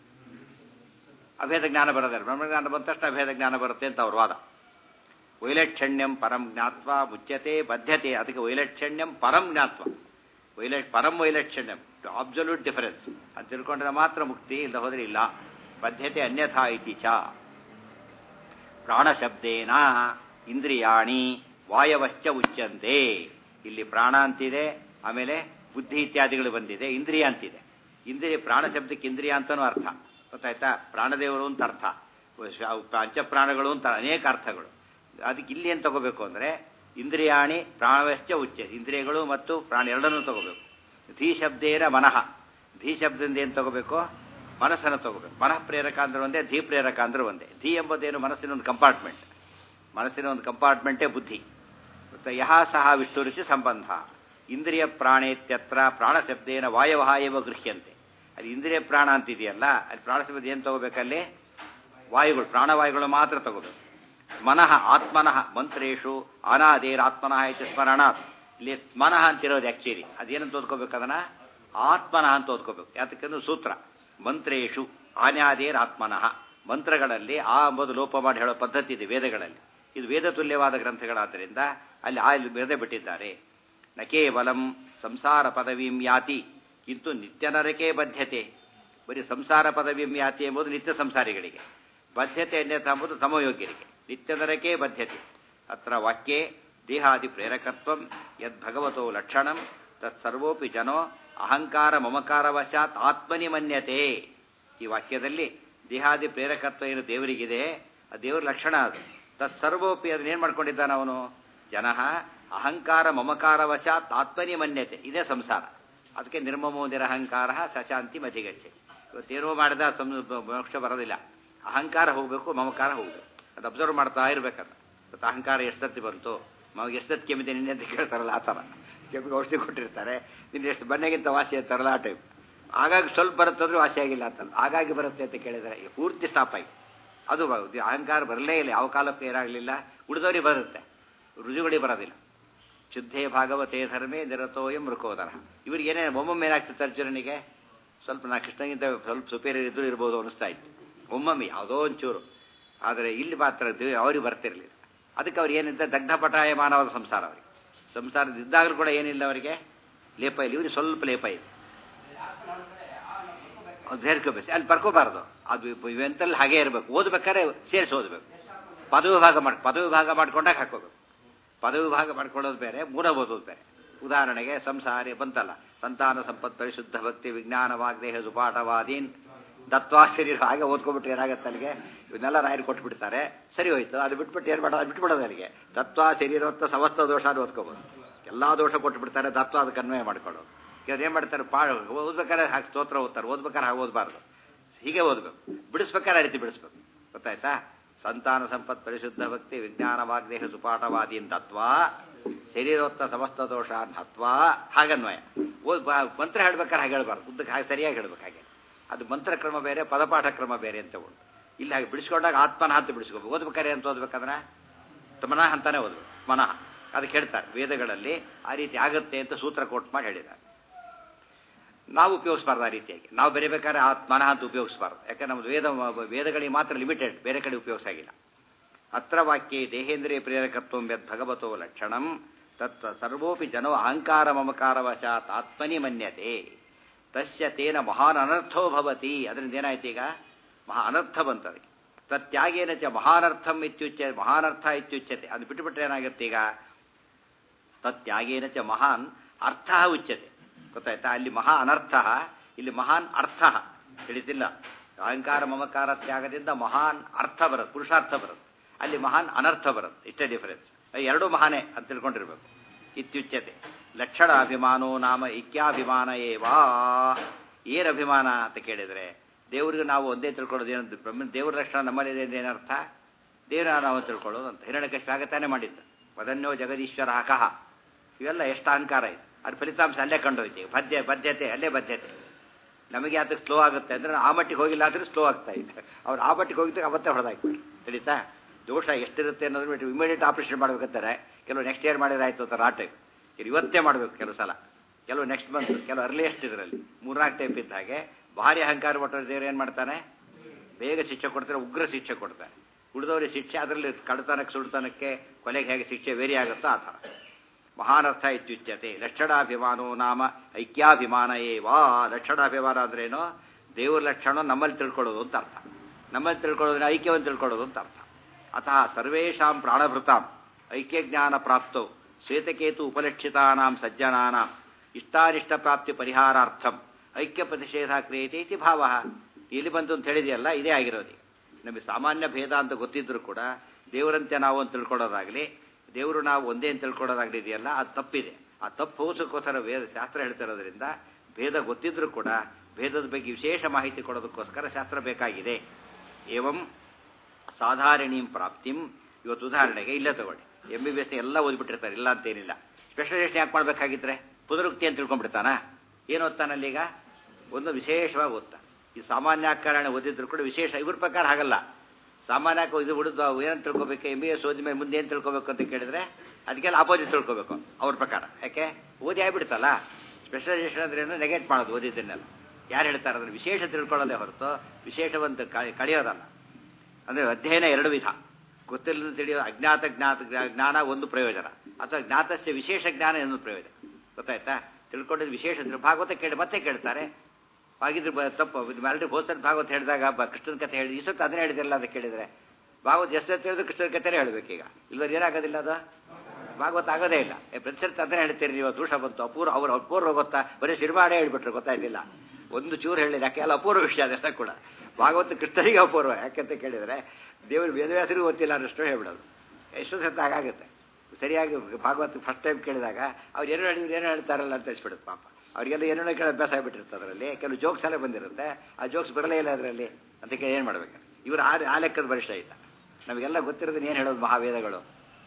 ಅಭೇದ ಜ್ಞಾನ ಬರೋದಿಲ್ಲ ಬ್ರಹ್ಮಜ್ಞಾನ ಬಂದ ತಕ್ಷಣ ಅಭೇದ ಜ್ಞಾನ ಬರುತ್ತೆ ಅಂತ ಅವ್ರ ವಾದ ವೈಲಕ್ಷಣ್ಯಂ ಪರಂ ಜ್ಞಾತ್ವ ಮುಚ್ಯತೆ ಬದ್ಧತೆ ಅದಕ್ಕೆ ವೈಲಕ್ಷಣ್ಯಂ ಪರಂ ಜ್ಞಾತ್ವ ವೈಲ ಪರಂ ವೈಲಕ್ಷಣ್ಯಂ ಅಬ್ಸಲ್ಯೂಟ್ ಡಿಫರೆನ್ಸ್ ಅದು ತಿಳ್ಕೊಂಡ್ರೆ ಮಾತ್ರ ಮುಕ್ತಿ ಇಲ್ಲ ಹೋದ್ರೆ ಇಲ್ಲ ಬದ್ಧತೆ ಅನ್ಯಥಾ ಇತಿ ಚ ಪ್ರಾಣಶಬ್ದೇನ ಇಂದ್ರಿಯಾಣಿ ವಾಯವಶ್ಚ ಉಚ್ಯಂತೆ ಇಲ್ಲಿ ಪ್ರಾಣ ಅಂತಿದೆ ಆಮೇಲೆ ಬುದ್ಧಿ ಇತ್ಯಾದಿಗಳು ಬಂದಿದೆ ಇಂದ್ರಿಯ ಅಂತಿದೆ ಇಂದ್ರಿಯ ಪ್ರಾಣ ಶಬ್ದಕ್ಕೆ ಇಂದ್ರಿಯ ಅಂತನೂ ಅರ್ಥ ಗೊತ್ತಾಯ್ತಾ ಪ್ರಾಣದೇವರು ಅಂತ ಅರ್ಥ ಪಂಚಪ್ರಾಣಗಳು ಅಂತ ಅನೇಕ ಅರ್ಥಗಳು ಅದಕ್ಕೆ ಇಲ್ಲಿ ಏನು ತಗೋಬೇಕು ಅಂದರೆ ಇಂದ್ರಿಯಾಣಿ ಪ್ರಾಣವಶ್ಚ ಉಚ್ಚ ಇಂದ್ರಿಯಗಳು ಮತ್ತು ಪ್ರಾಣ ಎರಡನ್ನೂ ತಗೋಬೇಕು ಧೀ ಶಬ್ದೇನ ಮನಃ ಧೀ ಶಬ್ದದಿಂದ ಏನು ತಗೋಬೇಕು ಮನಸ್ಸನ್ನು ತಗೋಬೇಕು ಮನಃ ಪ್ರೇರಕ ಅಂದ್ರೆ ಒಂದೇ ಧೀ ಪ್ರೇರಕ ಅಂದ್ರೆ ಒಂದೇ ಧೀ ಎಂಬುದೇನು ಮನಸ್ಸಿನ ಒಂದು ಕಂಪಾರ್ಟ್ಮೆಂಟ್ ಮನಸ್ಸಿನ ಒಂದು ಕಂಪಾರ್ಟ್ಮೆಂಟೇ ಬುದ್ಧಿ ಮತ್ತು ಯಹ ಸಹ ವಿಷ್ಣು ರೀತಿ ಸಂಬಂಧ ಇಂದ್ರಿಯ ಪ್ರಾಣೇತ್ಯತ್ರ ಪ್ರಾಣಶಬ್ದೇನ ವಾಯವಹ ಏವ ಗೃಹ್ಯಂತೆ ಅಲ್ಲಿ ಇಂದ್ರಿಯ ಪ್ರಾಣ ಅಂತಿದೆಯಲ್ಲ ಅಲ್ಲಿ ಪ್ರಾಣಶಬ್ದ ಏನು ತಗೋಬೇಕಲ್ಲಿ ವಾಯುಗಳು ಪ್ರಾಣವಾಯುಗಳು ಮಾತ್ರ ತಗೋಬೇಕು ಮನಃ ಆತ್ಮನಃ ಮಂತ್ರೇಶು ಅನಾದೇರ್ ಆತ್ಮನಃ ಇತಿ ಸ್ಮರಣಾತ್ ಇಲ್ಲಿ ಮನಃ ಅಂತಿರೋದು ಆ್ಯಕ್ಚುಲಿ ಅದೇನಂತ ಓದ್ಕೋಬೇಕು ಅದನ್ನ ಆತ್ಮನಃ ಅಂತ ಓದ್ಕೋಬೇಕು ಯಾತಕ್ಕಂದ್ರೆ ಸೂತ್ರ ಮಂತ್ರೇಶು ಆನ್ಯಾದೇರ್ ಆತ್ಮನಃ ಮಂತ್ರಗಳಲ್ಲಿ ಆ ಎಂಬುದು ಲೋಪ ಮಾಡಿ ಹೇಳೋ ಪದ್ಧತಿ ಇದೆ ವೇದಗಳಲ್ಲಿ ಇದು ವೇದ ತುಲ್ಯವಾದ ಗ್ರಂಥಗಳಾದ್ದರಿಂದ ಅಲ್ಲಿ ಆ ಇಲ್ಲಿ ಬೇರೆ ಬಿಟ್ಟಿದ್ದಾರೆ ನ ಕೇವಲಂ ಸಂಸಾರ ಪದವೀಂ ಯಾತಿ ಕಿಂತು ನಿತ್ಯ ನರಕೆ ಬದ್ಧತೆ ಬರೀ ಸಂಸಾರ ಪದವೀಂ ಯಾತಿ ಎಂಬುದು ನಿತ್ಯ ಸಂಸಾರಿಗಳಿಗೆ ಬದ್ಧತೆ ಅನ್ಯಥ ಎಂಬುದು ಸಮಯೋಗ್ಯರಿಗೆ ನಿತ್ಯ ನರಕೆ ಬದ್ಧತೆ ಅತ್ರ ವಾಕ್ಯೆ ದೇಹಾದಿ ಪ್ರೇರಕತ್ವ ಯದ್ಭಗವತೋ ಲಕ್ಷಣಂ ತತ್ಸರ್ವೋಪಿ ಜನೋ ಅಹಂಕಾರ ಮಮಕಾರವಶಾತ್ ಆತ್ಮನಿ ಮನ್ಯತೆ ಈ ವಾಕ್ಯದಲ್ಲಿ ದೇಹಾದಿ ಪ್ರೇರಕತ್ವ ಏನು ದೇವರಿಗಿದೆ ಆ ದೇವರ ಲಕ್ಷಣ ಅದು ತತ್ಸರ್ವೋಪಿ ಅದನ್ನೇನು ಮಾಡ್ಕೊಂಡಿದ್ದಾನ ಅವನು ಜನಃ ಅಹಂಕಾರ ಮಮಕಾರವಶಾತ್ ಆತ್ಮನಿ ಮನ್ಯತೆ ಇದೇ ಸಂಸಾರ ಅದಕ್ಕೆ ನಿರ್ಮಮೋ ನಿರಹಂಕಾರ ಸಶಾಂತಿ ಮತಿಗಚ್ಚೆ ಇವತ್ತೇನೋ ಮಾಡಿದ ಸಂ ಮೋಕ್ಷ ಬರೋದಿಲ್ಲ ಅಹಂಕಾರ ಹೋಗಬೇಕು ಮಮಕಾರ ಹೋಗಬೇಕು ಅದು ಅಬ್ಸರ್ವ್ ಮಾಡ್ತಾ ಇರ್ಬೇಕದು ಇವತ್ತು ಅಹಂಕಾರ ಎಷ್ಟೊತ್ತಿ ಬಂತು ಮಗ ಎಷ್ಟೊತ್ತು ಕೆಮ್ಮಿದೆ ನಿನ್ನೆ ಅಂತ ಕೇಳ್ತಾರಲ್ಲ ಆ ಥರ ಕೆಮ್ಮಿಗೆ ಔಷಧಿ ಕೊಟ್ಟಿರ್ತಾರೆ ನಿನ್ನ ಎಷ್ಟು ಬನ್ನೆಗಿಂತ ವಾಸಿ ಅಂತಾರಲ್ಲ ಆ ಟೈಪ್ ಆಗಾಗ ಸ್ವಲ್ಪ ಬರುತ್ತೆ ಅಂದ್ರೆ ವಾಸಿ ಆಗಿಲ್ಲ ಅಂತಲ್ಲ ಆಗಾಗಿ ಬರುತ್ತೆ ಅಂತ ಕೇಳಿದರೆ ಈ ಪೂರ್ತಿ ಸ್ಟಾಪ್ ಆಗಿ ಅದು ಬ- ಇದು ಅಹಂಕಾರ ಬರಲೇ ಇಲ್ಲ ಯಾವ ಕಾಲಕ್ಕೂ ಏನಾಗಲಿಲ್ಲ ಉಳಿದವರಿಗೆ ಬರುತ್ತೆ ರುಜುಗಡಿ ಬರೋದಿಲ್ಲ ಶುದ್ಧೇ ಭಾಗವತೇ ಧರ್ಮೇ ನಿರತೋಯಂ ಮೃಕೋದರ ಇವ್ರಿಗೆ ಏನೇ ಒಮ್ಮೊಮ್ಮೆ ಏನಾಗ್ತಿತ್ತು ಅರ್ಜುನನಿಗೆ ಸ್ವಲ್ಪ ನಾ ಕೃಷ್ಣಗಿಂತ ಸ್ವಲ್ಪ ಸುಪೀರಿಯರ್ ಇದ್ದು ಇರ್ಬೋದು ಅನಿಸ್ತಾ ಇತ್ತು ಒಮ್ಮೊಮ್ಮೆ ಯಾವುದೋ ಒಂಚೂರು ಆದರೆ ಇಲ್ಲಿ ಮಾತ್ರ ದೇ- ಅವ್ರಿಗೆ ಬರ್ತಿರ್ಲಿಲ್ಲ ಅದಕ್ಕೆ ಅವ್ರು ಏನಿದ್ದ ದಗ್ಧಪಟಾಯಮಾನವಾದ ಸಂಸಾರ ಅವರಿಗೆ ಸಂಸಾರದ ಇದ್ದಾಗಲೂ ಕೂಡ ಏನಿಲ್ಲ ಅವರಿಗೆ ಲೇಪ ಇಲ್ಲ ಇವ್ರಿಗೆ ಸ್ವಲ್ಪ ಲೇಪ ಇದೆ ಅದು ಸೇರ್ಕೋಬೇಕು ಅಲ್ಲಿ ಬರ್ಕೋಬಾರ್ದು ಅದು ಇವೆಂತಲ್ಲಿ ಹಾಗೆ ಇರಬೇಕು ಓದ್ಬೇಕಾದ್ರೆ ಸೇರಿಸಿ ಓದಬೇಕು ಪದವಿ ಭಾಗ ಮಾಡಿ ಪದವಿ ಭಾಗ ಮಾಡ್ಕೊಂಡಾಗ ಹಾಕೋಬೇಕು ಪದವಿ ಭಾಗ ಮಾಡ್ಕೊಳ್ಳೋದು ಬೇರೆ ಮೂಲ ಓದೋದು ಬೇರೆ ಉದಾಹರಣೆಗೆ ಸಂಸಾರಿ ಬಂತಲ್ಲ ಸಂತಾನ ಸಂಪತ್ ಪರಿಶುದ್ಧ ಭಕ್ತಿ ವಿಜ್ಞಾನ ವಾಗ್ದೇಹ ಸುಪಾಠವಾದೀನ್ ದತ್ವಾ ಶರೀರ ಹಾಗೆ ಓದ್ಕೊಬಿಟ್ಟು ಏನಾಗತ್ತೆ ಅಲ್ಲಿಗೆ ಇವನ್ನೆಲ್ಲ ರಾಯರು ಕೊಟ್ಬಿಡ್ತಾರೆ ಸರಿ ಹೋಯ್ತು ಅದು ಬಿಟ್ಬಿಟ್ಟು ಏನು ಮಾಡೋದು ಅದು ಬಿಟ್ಬಿಡೋದು ಅಲ್ಲಿಗೆ ತತ್ವ ಶರೀರತ್ವ ಸಮಸ್ತ ದೋಷ ಅದು ಓದ್ಕೋಬೋದು ಎಲ್ಲ ದೋಷ ಕೊಟ್ಬಿಡ್ತಾರೆ ತತ್ವ ಅದಕ್ಕೆ ಅನ್ವಯ ಮಾಡ್ಕೊಳ್ಳೋದು ಇವ್ರು ಏನು ಮಾಡ್ತಾರೆ ಪಾ ಓದ್ಬೇಕಾದ್ರೆ ಹಾಗೆ ಸ್ತೋತ್ರ ಓದ್ತಾರೆ ಓದ್ಬೇಕಾದ್ರೆ ಹಾಗೆ ಓದಬಾರ್ದು ಹೀಗೆ ಓದಬೇಕು ಬಿಡಿಸ್ಬೇಕಾದ್ರೆ ಆ ರೀತಿ ಬಿಡಿಸ್ಬೇಕು ಗೊತ್ತಾಯ್ತಾ ಸಂತಾನ ಸಂಪತ್ ಪರಿಶುದ್ಧ ಭಕ್ತಿ ವಿಜ್ಞಾನ ವಾಗ್ದೇಹ ಸುಪಾಠವಾದೀನ್ ತತ್ವ ಶರೀರೋತ್ತ ಸಮಸ್ತ ದೋಷ ಹತ್ವ ಹಾಗನ್ವಯ ಓದ್ ಬಾ- ಮಂತ್ರ ಹೇಳ್ಬೇಕಾದ್ರೆ ಹಾಗೆ ಹೇಳ್ಬಾರ್ದು ಉದ್ದಕ್ಕೆ ಹಾಗೆ ಸರಿಯಾಗಿ ಹೇಳ್ಬೇಕು ಹಾಗೆ ಅದು ಮಂತ್ರ ಕ್ರಮ ಬೇರೆ ಪದಪಾಠ ಕ್ರಮ ಬೇರೆ ಅಂತ ಉಂಟು ಇಲ್ಲಿ ಹಾಗೆ ಬಿಡಿಸ್ಕೊಂಡಾಗ ಆತ್ಮನ ಅಂತ ಬಿಡಿಸ್ಕೋಬೇಕು ಓದ್ಬೇಕಾರೆ ಅಂತ ಓದ್ಬೇಕಂದ್ರೆ ಮನಃ ಅಂತಾನೆ ಓದ್ಬೇಕು ಮನಃ ಅದಕ್ಕೆ ಹೇಳ್ತಾರೆ ವೇದಗಳಲ್ಲಿ ಆ ರೀತಿ ಆಗುತ್ತೆ ಅಂತ ಸೂತ್ರ ಕೋಟ್ ಮಾಡಿ ಹೇಳಿದ್ದಾರೆ ನಾವು ಉಪಯೋಗಿಸಬಾರ್ದು ಆ ರೀತಿಯಾಗಿ ನಾವು ಬೆರಿಬೇಕಾದ್ರೆ ಆತ್ಮನ ಅಂತ ಉಪಯೋಗಿಸಬಾರ್ದು ಯಾಕಂದ್ರೆ ನಮ್ದು ವೇದ ವೇದಗಳಿಗೆ ಮಾತ್ರ ಲಿಮಿಟೆಡ್ ಬೇರೆ ಕಡೆ ಉಪಯೋಗಿಸಾಗಿಲ್ಲ ಅತ್ರ ವಾಕ್ಯೆ ದೇಹೇಂದ್ರಿಯ ಪ್ರೇರಕತ್ವ ಯದ್ ಭಗವತೋ ಲಕ್ಷಣಂ ತತ್ ಸರ್ವೋಪಿ ಜನೋ ಅಹಂಕಾರ ಮಮಕಾರವಶಾತ್ ಆತ್ಮನಿ ಮನ್ಯತೆ ತಸ್ಯ ತೇನ ಮಹಾನ್ ಅನರ್ಥೋ ಭವತಿ ಅದರಿಂದ ಏನಾಯ್ತು ಈಗ ಮಹಾ ಅನರ್ಥ ಬಂತದೆ ತತ್ಯಾಗೇನ ಚ ಮಹಾನರ್ಥಂ ಇತ್ಯುಚ್ಯ ಮಹಾನರ್ಥ ಇತ್ಯುಚ್ಯತೆ ಅದು ಬಿಟ್ಟುಬಿಟ್ರೆ ಏನಾಗುತ್ತೆ ಈಗ ತತ್ಯಾಗೇನ ಚ ಮಹಾನ್ ಅರ್ಥ ಉಚ್ಯತೆ ಗೊತ್ತಾಯ್ತಾ ಅಲ್ಲಿ ಮಹಾ ಅನರ್ಥ ಇಲ್ಲಿ ಮಹಾನ್ ಅರ್ಥ ತಿಳಿತಿಲ್ಲ ಅಹಂಕಾರ ಮಮಕಾರ ತ್ಯಾಗದಿಂದ ಮಹಾನ್ ಅರ್ಥ ಬರುತ್ತೆ ಪುರುಷಾರ್ಥ ಬರುತ್ತೆ ಅಲ್ಲಿ ಮಹಾನ್ ಅನರ್ಥ ಬರುತ್ತೆ ಇಷ್ಟೇ ಡಿಫರೆನ್ಸ್ ಎರಡೂ ಮಹಾನೇ ಅಂತ ತಿಳ್ಕೊಂಡಿರ್ಬೇಕು ಇತ್ಯುಚ್ಯತೆ ಲಕ್ಷಣ ಅಭಿಮಾನೋ ನಾಮ ಐಕ್ಯಾಭಿಮಾನ ಏವಾ ಏನ್ ಅಭಿಮಾನ ಅಂತ ಕೇಳಿದ್ರೆ ದೇವರಿಗೆ ನಾವು ಒಂದೇ ತಿಳ್ಕೊಳ್ಳೋದು ಏನಂತ ಬ್ರಹ್ಮ ದೇವರ ಲಕ್ಷಣ ನಮ್ಮಲ್ಲಿದೆ ಅಂತ ಏನರ್ಥ ದೇವರ ನಾವು ತಿಳ್ಕೊಳ್ಳೋದು ಅಂತ ಹಿರಣ್ಯಕ್ಕೆ ಸ್ವಾಗತಾನೆ ಮಾಡಿದ್ದು ವದನ್ಯೋ ಜಗದೀಶ್ವರ ಅಕಹ ಇವೆಲ್ಲ ಎಷ್ಟು ಅಹಂಕಾರ ಇದೆ ಅದ್ರ ಫಲಿತಾಂಶ ಅಲ್ಲೇ ಕಂಡೋಯ್ತು ಈಗ ಬದ್ಯ ಬದ್ಧತೆ ಅಲ್ಲೇ ಬದ್ಧತೆ ನಮಗೆ ಅದಕ್ಕೆ ಸ್ಲೋ ಆಗುತ್ತೆ ಅಂದ್ರೆ ಆ ಮಟ್ಟಿಗೆ ಹೋಗಿಲ್ಲ ಆದ್ರೂ ಸ್ಲೋ ಆಗ್ತಾ ಇದೆ ಅವ್ರು ಆ ಮಟ್ಟಿಗೆ ಹೋಗಿದ್ದಾಗ ಅವತ್ತೇ ಹೊಡೆದಾಕ್ಬಿಟ್ರು ತಿಳಿತಾ ದೋಷ ಎಷ್ಟಿರುತ್ತೆ ಅನ್ನೋದು ಬಿಟ್ಟು ಇಮಿಡಿಯೇಟ್ ಆಪರೇಷನ್ ಮಾಡ್ಬೇಕಂತಾರೆ ಕೆಲವು ನೆಕ್ಸ್ಟ್ ಇಯರ್ ಮಾಡಿದಾಯ್ತು ಅಂತ ಆ ಟೈಪ್ ಇದು ಇವತ್ತೇ ಮಾಡಬೇಕು ಕೆಲವು ಸಲ ಕೆಲವು ನೆಕ್ಸ್ಟ್ ಮಂತ್ ಕೆಲವು ಅರ್ಲಿಯಸ್ಟ್ ಇದರಲ್ಲಿ ಮೂರ್ನಾಲ್ಕು ಟೈಪ್ ಇದ್ದ ಹಾಗೆ ಭಾರಿ ಅಹಂಕಾರ ಕೊಟ್ಟರೆ ದೇವ್ರು ಏನು ಮಾಡ್ತಾನೆ ಬೇಗ ಶಿಕ್ಷೆ ಕೊಡ್ತಾರೆ ಉಗ್ರ ಶಿಕ್ಷೆ ಕೊಡ್ತಾರೆ ಉಳಿದವರಿಗೆ ಶಿಕ್ಷೆ ಅದರಲ್ಲಿ ಕಡತನಕ್ಕೆ ಸುಡ್ತನಕ್ಕೆ ಕೊಲೆಗೆ ಹೇಗೆ ಶಿಕ್ಷೆ ವೇರಿ ಆಗುತ್ತೋ ಆ ಥರ ಮಹಾನರ್ಥ ಇತ್ಯುಚ್ಯತೆ ಲಕ್ಷಣಾಭಿಮಾನೋ ನಾಮ ಐಕ್ಯಾಭಿಮಾನ ಏವಾ ಲಕ್ಷಣಾಭಿಮಾನ ಅಂದ್ರೇನು ದೇವರ ಲಕ್ಷಣ ನಮ್ಮಲ್ಲಿ ತಿಳ್ಕೊಳ್ಳೋದು ಅಂತ ಅರ್ಥ ನಮ್ಮಲ್ಲಿ ತಿಳ್ಕೊಳ್ಳೋದ್ರೆ ಐಕ್ಯವನ್ನು ತಿಳ್ಕೊಳ್ಳೋದು ಅಂತ ಅರ್ಥ ಅತಃ ಸರ್ವೇಷಾಂ ಪ್ರಾಣಭೃತಾಂ ಐಕ್ಯಜ್ಞಾನ ಪ್ರಾಪ್ತೌ ಶ್ವೇತಕೇತು ಉಪಲಕ್ಷಿತಾನಾಂ ಸಜ್ಜನಾನಾಂ ಇಷ್ಟಾನಿಷ್ಟ ಪ್ರಾಪ್ತಿ ಪರಿಹಾರಾರ್ಥಂ ಐಕ್ಯ ಪ್ರತಿಷೇಧ ಕ್ರಿಯತೆ ಇತಿ ಭಾವ ಇಲ್ಲಿ ಬಂತು ಅಂತ ಹೇಳಿದೆಯಲ್ಲ ಇದೇ ಆಗಿರೋದು ಈಗ. ನಮಗೆ ಸಾಮಾನ್ಯ ಭೇದ ಅಂತ ಗೊತ್ತಿದ್ರು ಕೂಡ ದೇವರಂತೆ ನಾವು ಅಂತ ತಿಳ್ಕೊಳ್ಳೋದಾಗಲಿ ದೇವರು ನಾವು ಒಂದೇ ಅಂತ ತಿಳ್ಕೊಳ್ಳೋದಾಗಲಿ ಇದೆಯಲ್ಲ ಅದು ತಪ್ಪಿದೆ ಆ ತಪ್ಪು ಹೋಗೋಕ್ಕೋಸ್ಕರ ವೇದ ಶಾಸ್ತ್ರ ಹೇಳ್ತಿರೋದ್ರಿಂದ ಭೇದ ಗೊತ್ತಿದ್ರು ಕೂಡ ಭೇದದ ಬಗ್ಗೆ ವಿಶೇಷ ಮಾಹಿತಿ ಕೊಡೋದಕ್ಕೋಸ್ಕರ ಶಾಸ್ತ್ರ ಬೇಕಾಗಿದೆ ಏವಂ ಸಾಧಾರಣೀಂ ಪ್ರಾಪ್ತಿಂ ಇವತ್ತು ಉದಾಹರಣೆಗೆ ಇಲ್ಲೇ ತಗೊಳ್ಳಿ ಎಂ ಬಿ ಬಿ ಎಸ್ ಎಲ್ಲ ಓದ್ಬಿಟ್ಟಿರ್ತಾರೆ ಇಲ್ಲ ಅಂತೇನಿಲ್ಲ ಸ್ಪೆಷಲೈಸೇಷನ್ ಯಾಕೆ ಮಾಡಬೇಕಾಗಿದ್ರೆ ಪುನರುಕ್ತಿ ಅಂತ ತಿಳ್ಕೊಂಡ್ಬಿಡ್ತಾನ ಏನು ಓದ್ತಾನಲ್ಲಿ ಈಗ ಒಂದು ವಿಶೇಷವಾಗಿ ಓದ್ತಾ ಈ ಸಾಮಾನ್ಯಾಕರಣ ಓದಿದ್ರು ಕೂಡ ವಿಶೇಷ ಇವ್ರ ಪ್ರಕಾರ ಹಾಗಲ್ಲ ಸಾಮಾನ್ಯಕ್ಕೆ ಇದು ಹುಡುಗ ಏನಂತ ತಿಳ್ಕೊಬೇಕು ಎಂ ಬಿ ಎಸ್ ಓದಿ ಮೇಲೆ ಮುಂದೆ ಏನು ತಿಳ್ಕೊಬೇಕು ಅಂತ ಕೇಳಿದ್ರೆ ಅದಕ್ಕೆಲ್ಲ ಆಪೋಸಿಟ್ ತಿಳ್ಕೊಬೇಕು ಅವ್ರ ಪ್ರಕಾರ ಯಾಕೆ ಓದಿ ಆಗ್ಬಿಡ್ತಲ್ಲ ಸ್ಪೆಷಲೈಸೇಷನ್ ಅಂದ್ರೆ ಏನು ನೆಗೆಟ್ ಮಾಡೋದು ಓದಿದ್ದನ್ನೆಲ್ಲ ಯಾರು ಹೇಳ್ತಾರೆ ಅದನ್ನು ವಿಶೇಷ ತಿಳ್ಕೊಳ್ಳೋದೇ ಹೊರತು ವಿಶೇಷವಂತ ಕಳಿ- ಕಳೆಯೋದಲ್ಲ ಅಂದರೆ ಅಧ್ಯಯನ ಎರಡು ವಿಧ ಗೊತ್ತಿಲ್ಲದ ತಿಳಿಯೋ ಅಜ್ಞಾತ ಜ್ಞಾತ ಜ್ಞಾನ ಒಂದು ಪ್ರಯೋಜನ ಅಥವಾ ಜ್ಞಾತಸ್ಯ ವಿಶೇಷ ಜ್ಞಾನ ಇನ್ನೊಂದು ಪ್ರಯೋಜನ ಗೊತ್ತಾಯ್ತಾ ತಿಳ್ಕೊಂಡಿದ್ದು ವಿಶೇಷ ತಿಳ್- ಭಾಗವತ ಕೇಳಿ ಮತ್ತೆ ಕೇಳ್ತಾರೆ ಹಾಗಿದ್ರೆ ಬ- ತಪ್ಪು ಆಲ್ರೆಡಿ ಹೋಸಲ್ ಭಾಗವತ ಹೇಳಿದಾಗ ಬ ಕೃಷ್ಣನ ಕಥೆ ಹೇಳಿ ಈ ಸತ್ತು ಅದನ್ನೇ ಹೇಳಿದಿರಲ್ಲ ಅಂತ ಕೇಳಿದ್ರೆ ಭಾಗವತ ಎಷ್ಟು ಸತ್ತು ಹೇಳಿದ್ರು ಕೃಷ್ಣನ ಕಥೆನೇ ಹೇಳಬೇಕೀಗ ಇಲ್ಲದ್ರೆ ಏನಾಗೋದಿಲ್ಲ ಅದು ಭಾಗವತ ಆಗೋದೇ ಇಲ್ಲ ಏ ಪ್ರತಿ ಸತಿ ಅದನ್ನೇ ಹೇಳ್ತೀರಿ ನೀವು ದೋಷ ಬಂತು ಅಪೂರ್ವ ಅವ್ರು ಅಪೂರ್ವ ಗೊತ್ತಾ ಬರೀ ಸಿನಿಮಾನೇ ಹೇಳ್ಬಿಟ್ರು ಗೊತ್ತಾಯ್ತಿಲ್ಲ ಒಂದು ಚೂರು ಹೇಳಿಲ್ಲ ಯಾಕೆ ಎಲ್ಲ ಅಪೂರ್ವ ವಿಷಯ ಅದೆಲ್ಲ ಕೂಡ ಭಾಗವತ ಕೃಷ್ಣನಿಗೆ ಅಪೂರ್ವ ಯಾಕೆಂತ ಕೇಳಿದರೆ ದೇವರು ವೇದವ್ಯಾಸರಿಗೂ ಗೊತ್ತಿಲ್ಲ ಅನ್ನಷ್ಟು ಹೇಳ್ಬಿಡೋದು ಎಷ್ಟೋ ಸತ್ತ ಹಾಗಾಗುತ್ತೆ ಸರಿಯಾಗಿ ಭಾಗವತ ಫಸ್ಟ್ ಟೈಮ್ ಕೇಳಿದಾಗ ಅವ್ರು ಏನು ಹೇಳಿದ್ರು ಏನು ಹೇಳ್ತಾರಲ್ಲ ಅಂತ ಅನ್ಸ್ಬಿಡುತ್ತೆ ಪಾಪ ಅವರಿಗೆಲ್ಲ ಏನೇನೋ ಕೇಳೋ ಅಭ್ಯಾಸ ಆಗಿಬಿಟ್ಟಿರುತ್ತೆ ಅದರಲ್ಲಿ ಕೆಲವು ಜೋಕ್ಸ್ ಎಲ್ಲ ಬಂದಿರುತ್ತೆ ಆ ಜೋಕ್ಸ್ ಬರಲೇ ಇಲ್ಲ ಅದರಲ್ಲಿ ಅದಕ್ಕೆ ಏನು ಮಾಡ್ಬೇಕು ಇವರು ಆ ಆ ಲೆಕ್ಕದ ಬರಿಷ್ಠ ಇಲ್ಲ ನಮಗೆಲ್ಲ ಗೊತ್ತಿರೋದನ್ನ ಏನು ಹೇಳೋದು ಮಹಾವೇದಗಳು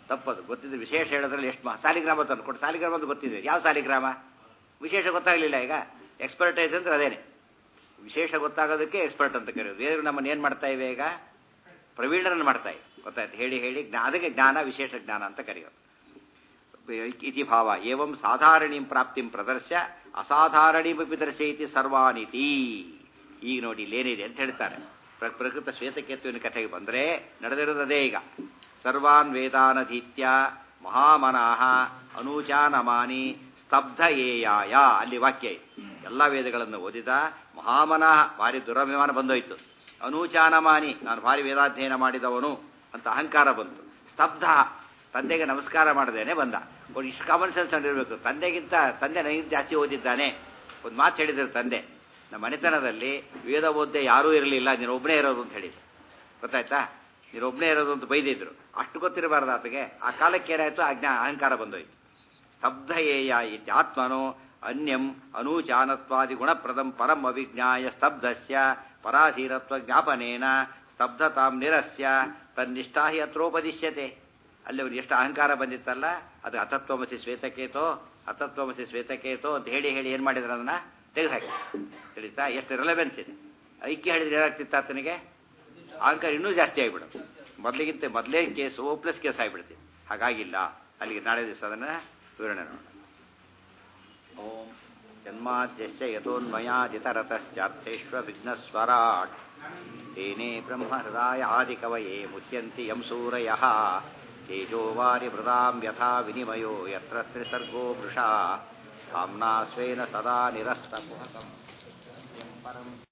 ತಪ್ಪದು ಗೊತ್ತಿದ್ರೆ ವಿಶೇಷ ಹೇಳೋದ್ರಲ್ಲಿ ಎಷ್ಟು ಮಾ ಸಾಲಿಗ್ರಾಮ ತಂದು ಕೊಟ್ಟು ಸಾಲಿಗ್ರಾಮ ಅಂತ ಗೊತ್ತಿದೆ ಯಾವ ಸಾಲಿಗ್ರಾಮ ವಿಶೇಷ ಗೊತ್ತಾಗಲಿಲ್ಲ ಈಗ ಎಕ್ಸ್ಪರ್ಟೈಸ್ ಅಂದ್ರೆ ಅದೇನೆ ವಿಶೇಷ ಗೊತ್ತಾಗೋದಕ್ಕೆ ಎಕ್ಸ್ಪರ್ಟ್ ಅಂತ ಕರೆಯೋದು ಬೇರೆ ನಮ್ಮನ್ನು ಏನು ಮಾಡ್ತಾ ಇವೆ ಈಗ ಪ್ರವೀಣರನ್ನು ಮಾಡ್ತಾ ಇವೆ ಗೊತ್ತಾಯ್ತು ಹೇಳಿ ಹೇಳಿ ಜ್ಞಾ ಅದಕ್ಕೆ ಜ್ಞಾನ ವಿಶೇಷ ಜ್ಞಾನ ಅಂತ ಕರೆಯೋದು ಇತಿ ಭಾವ ಏವಂ ಸಾಧಾರಣೀಂ ಪ್ರಾಪ್ತಿಂ ಪ್ರದರ್ಶ್ಯ ಅಸಾಧಾರಣೀಮಪಿ ದರ್ಶಯತಿ ಸರ್ವಾನಿತಿ ಈಗ ನೋಡಿ ಇಲ್ಲೇನಿದೆ ಅಂತ ಹೇಳ್ತಾರೆ ಪ್ರ- ಪ್ರಕೃತ ಶ್ವೇತಕೇತುವಿನ ಕಥೆಗೆ ಬಂದರೆ ನಡೆದಿರೋದು ಅದೇ ಈಗ ಸರ್ವಾನ್ ವೇದಾನಧೀತ್ಯ ಮಹಾಮನಾಹ ಅನೂಚಾನಮಾನಿ ಸ್ತಬ್ಧ ಏಯಾಯ ಅಲ್ಲಿ ವಾಕ್ಯ ಇದೆ ಎಲ್ಲ ವೇದಗಳನ್ನು ಓದಿದ ಮಹಾಮನಃ ಭಾರಿ ದುರಭಿಮಾನ ಬಂದೋಯ್ತು ಅನೂಚಾನಮಾನಿ ನಾನು ಭಾರಿ ವೇದಾಧ್ಯಯನ ಮಾಡಿದವನು ಅಂತ ಅಹಂಕಾರ ಬಂತು ಸ್ತಬ್ಧ ತಂದೆಗೆ ನಮಸ್ಕಾರ ಮಾಡದೇನೆ ಬಂದ ಒಂದು ಇಷ್ಟು ಕಾಮನ್ ಸೆನ್ಸ್ ಇರಬೇಕು ತಂದೆಗಿಂತ ತಂದೆ ನನಗಿಂತ ಜಾಸ್ತಿ ಓದಿದ್ದಾನೆ ಒಂದು ಮಾತು ಹೇಳಿದ್ರು ತಂದೆ ನಮ್ಮ ಮನೆತನದಲ್ಲಿ ವೇದ ಓದ್ದೆ ಯಾರೂ ಇರಲಿಲ್ಲ ನೀನು ಒಬ್ಬನೇ ಇರೋದು ಅಂತ ಹೇಳಿದ್ರು ಗೊತ್ತಾಯ್ತಾ ನೀನು ಒಬ್ಬನೇ ಇರೋದು ಅಂತ ಬೈದಿದ್ರು ಅಷ್ಟು ಗೊತ್ತಿರಬಾರ್ದು ಆತಗೆ ಆ ಕಾಲಕ್ಕೆ ಏನಾಯ್ತು ಆಜ್ಞಾ ಅಹಂಕಾರ ಬಂದೋಯ್ತು ಸ್ತಬ್ಧಯೇಯ ಇತ್ಯಾತ್ಮನೋ ಅನ್ಯಂ ಅನೂಚಾನತ್ವಾದಿ ಗುಣಪ್ರದಂ ಪರಂ ಅವಿಜ್ಞಾಯ ಸ್ತಬ್ಧಸ್ಯ ಪರಾಧೀನತ್ವ ಜ್ಞಾಪನೇನ ಸ್ತಬ್ಧತಾಂ ನಿರಸ್ಯ ತನ್ನಿಷ್ಠಾ ಹಿ ಅತ್ರೋಪದಿಶ್ಯತೆ ಅಲ್ಲಿ ಅವ್ರಿಗೆ ಎಷ್ಟು ಅಹಂಕಾರ ಬಂದಿತ್ತಲ್ಲ ಅದು ಅತತ್ವಮಸಿ ಶ್ವೇತಕೇತೋ ಅತತ್ವಮಸಿ ಶ್ವೇತಕೇತೋ ಅಂತ ಹೇಳಿ ಹೇಳಿ ಏನು ಮಾಡಿದ್ರು ಅದನ್ನ ತೆಗೆದುಹಾಕಿ ತಿಳಿತಾ ಎಷ್ಟು ರಿಲೆವೆನ್ಸ್ ಇದೆ ಐಕ್ಯ ಹೇಳಿದ್ರೆ ಏನಾಗ್ತಿತ್ತು ಆತನಿಗೆ ಅಹಂಕಾರ ಇನ್ನೂ ಜಾಸ್ತಿ ಆಗಿಬಿಡೋದು ಮೊದಲಿಗಿಂತ ಮೊದಲೇ ಕೇಸ್ ಓ ಪ್ಲಸ್ ಕೇಸ್ ಆಗಿಬಿಡ್ತೀವಿ ಹಾಗಾಗಿಲ್ಲ ಅಲ್ಲಿಗೆ ನಾಳೆ ದಿವಸ ಅದನ್ನು ವಿವರಣೆ ನೋಡೋಣ ಓಂ ಜನ್ಮಾದ್ಯಸ್ಯ ಯಥೋನ್ಮಯಾದಿತರತಶ್ಚಾರ್ಥೇಶ್ವ ವಿಘ್ನಸ್ವರಾಟ್ ತೇನೇ ಬ್ರಹ್ಮಹೃದಾಯ ಆದಿಕವಯೇ ಮುಚ್ಯಂತಿ ಯಂ ಸೂರಯಃ ತೇಜೋವಾರಿ ಮೃದಾಂ ಯಥಾ ವಿನಿಮಯೋ ಯತ್ರ ತ್ರಿಸರ್ಗೋ ವೃಷಾ ಸಾಮ್ನಾ ಸ್ವೇನ ಸದಾ ನಿರಸ್ತಕುಹಕಂ ಪರಂ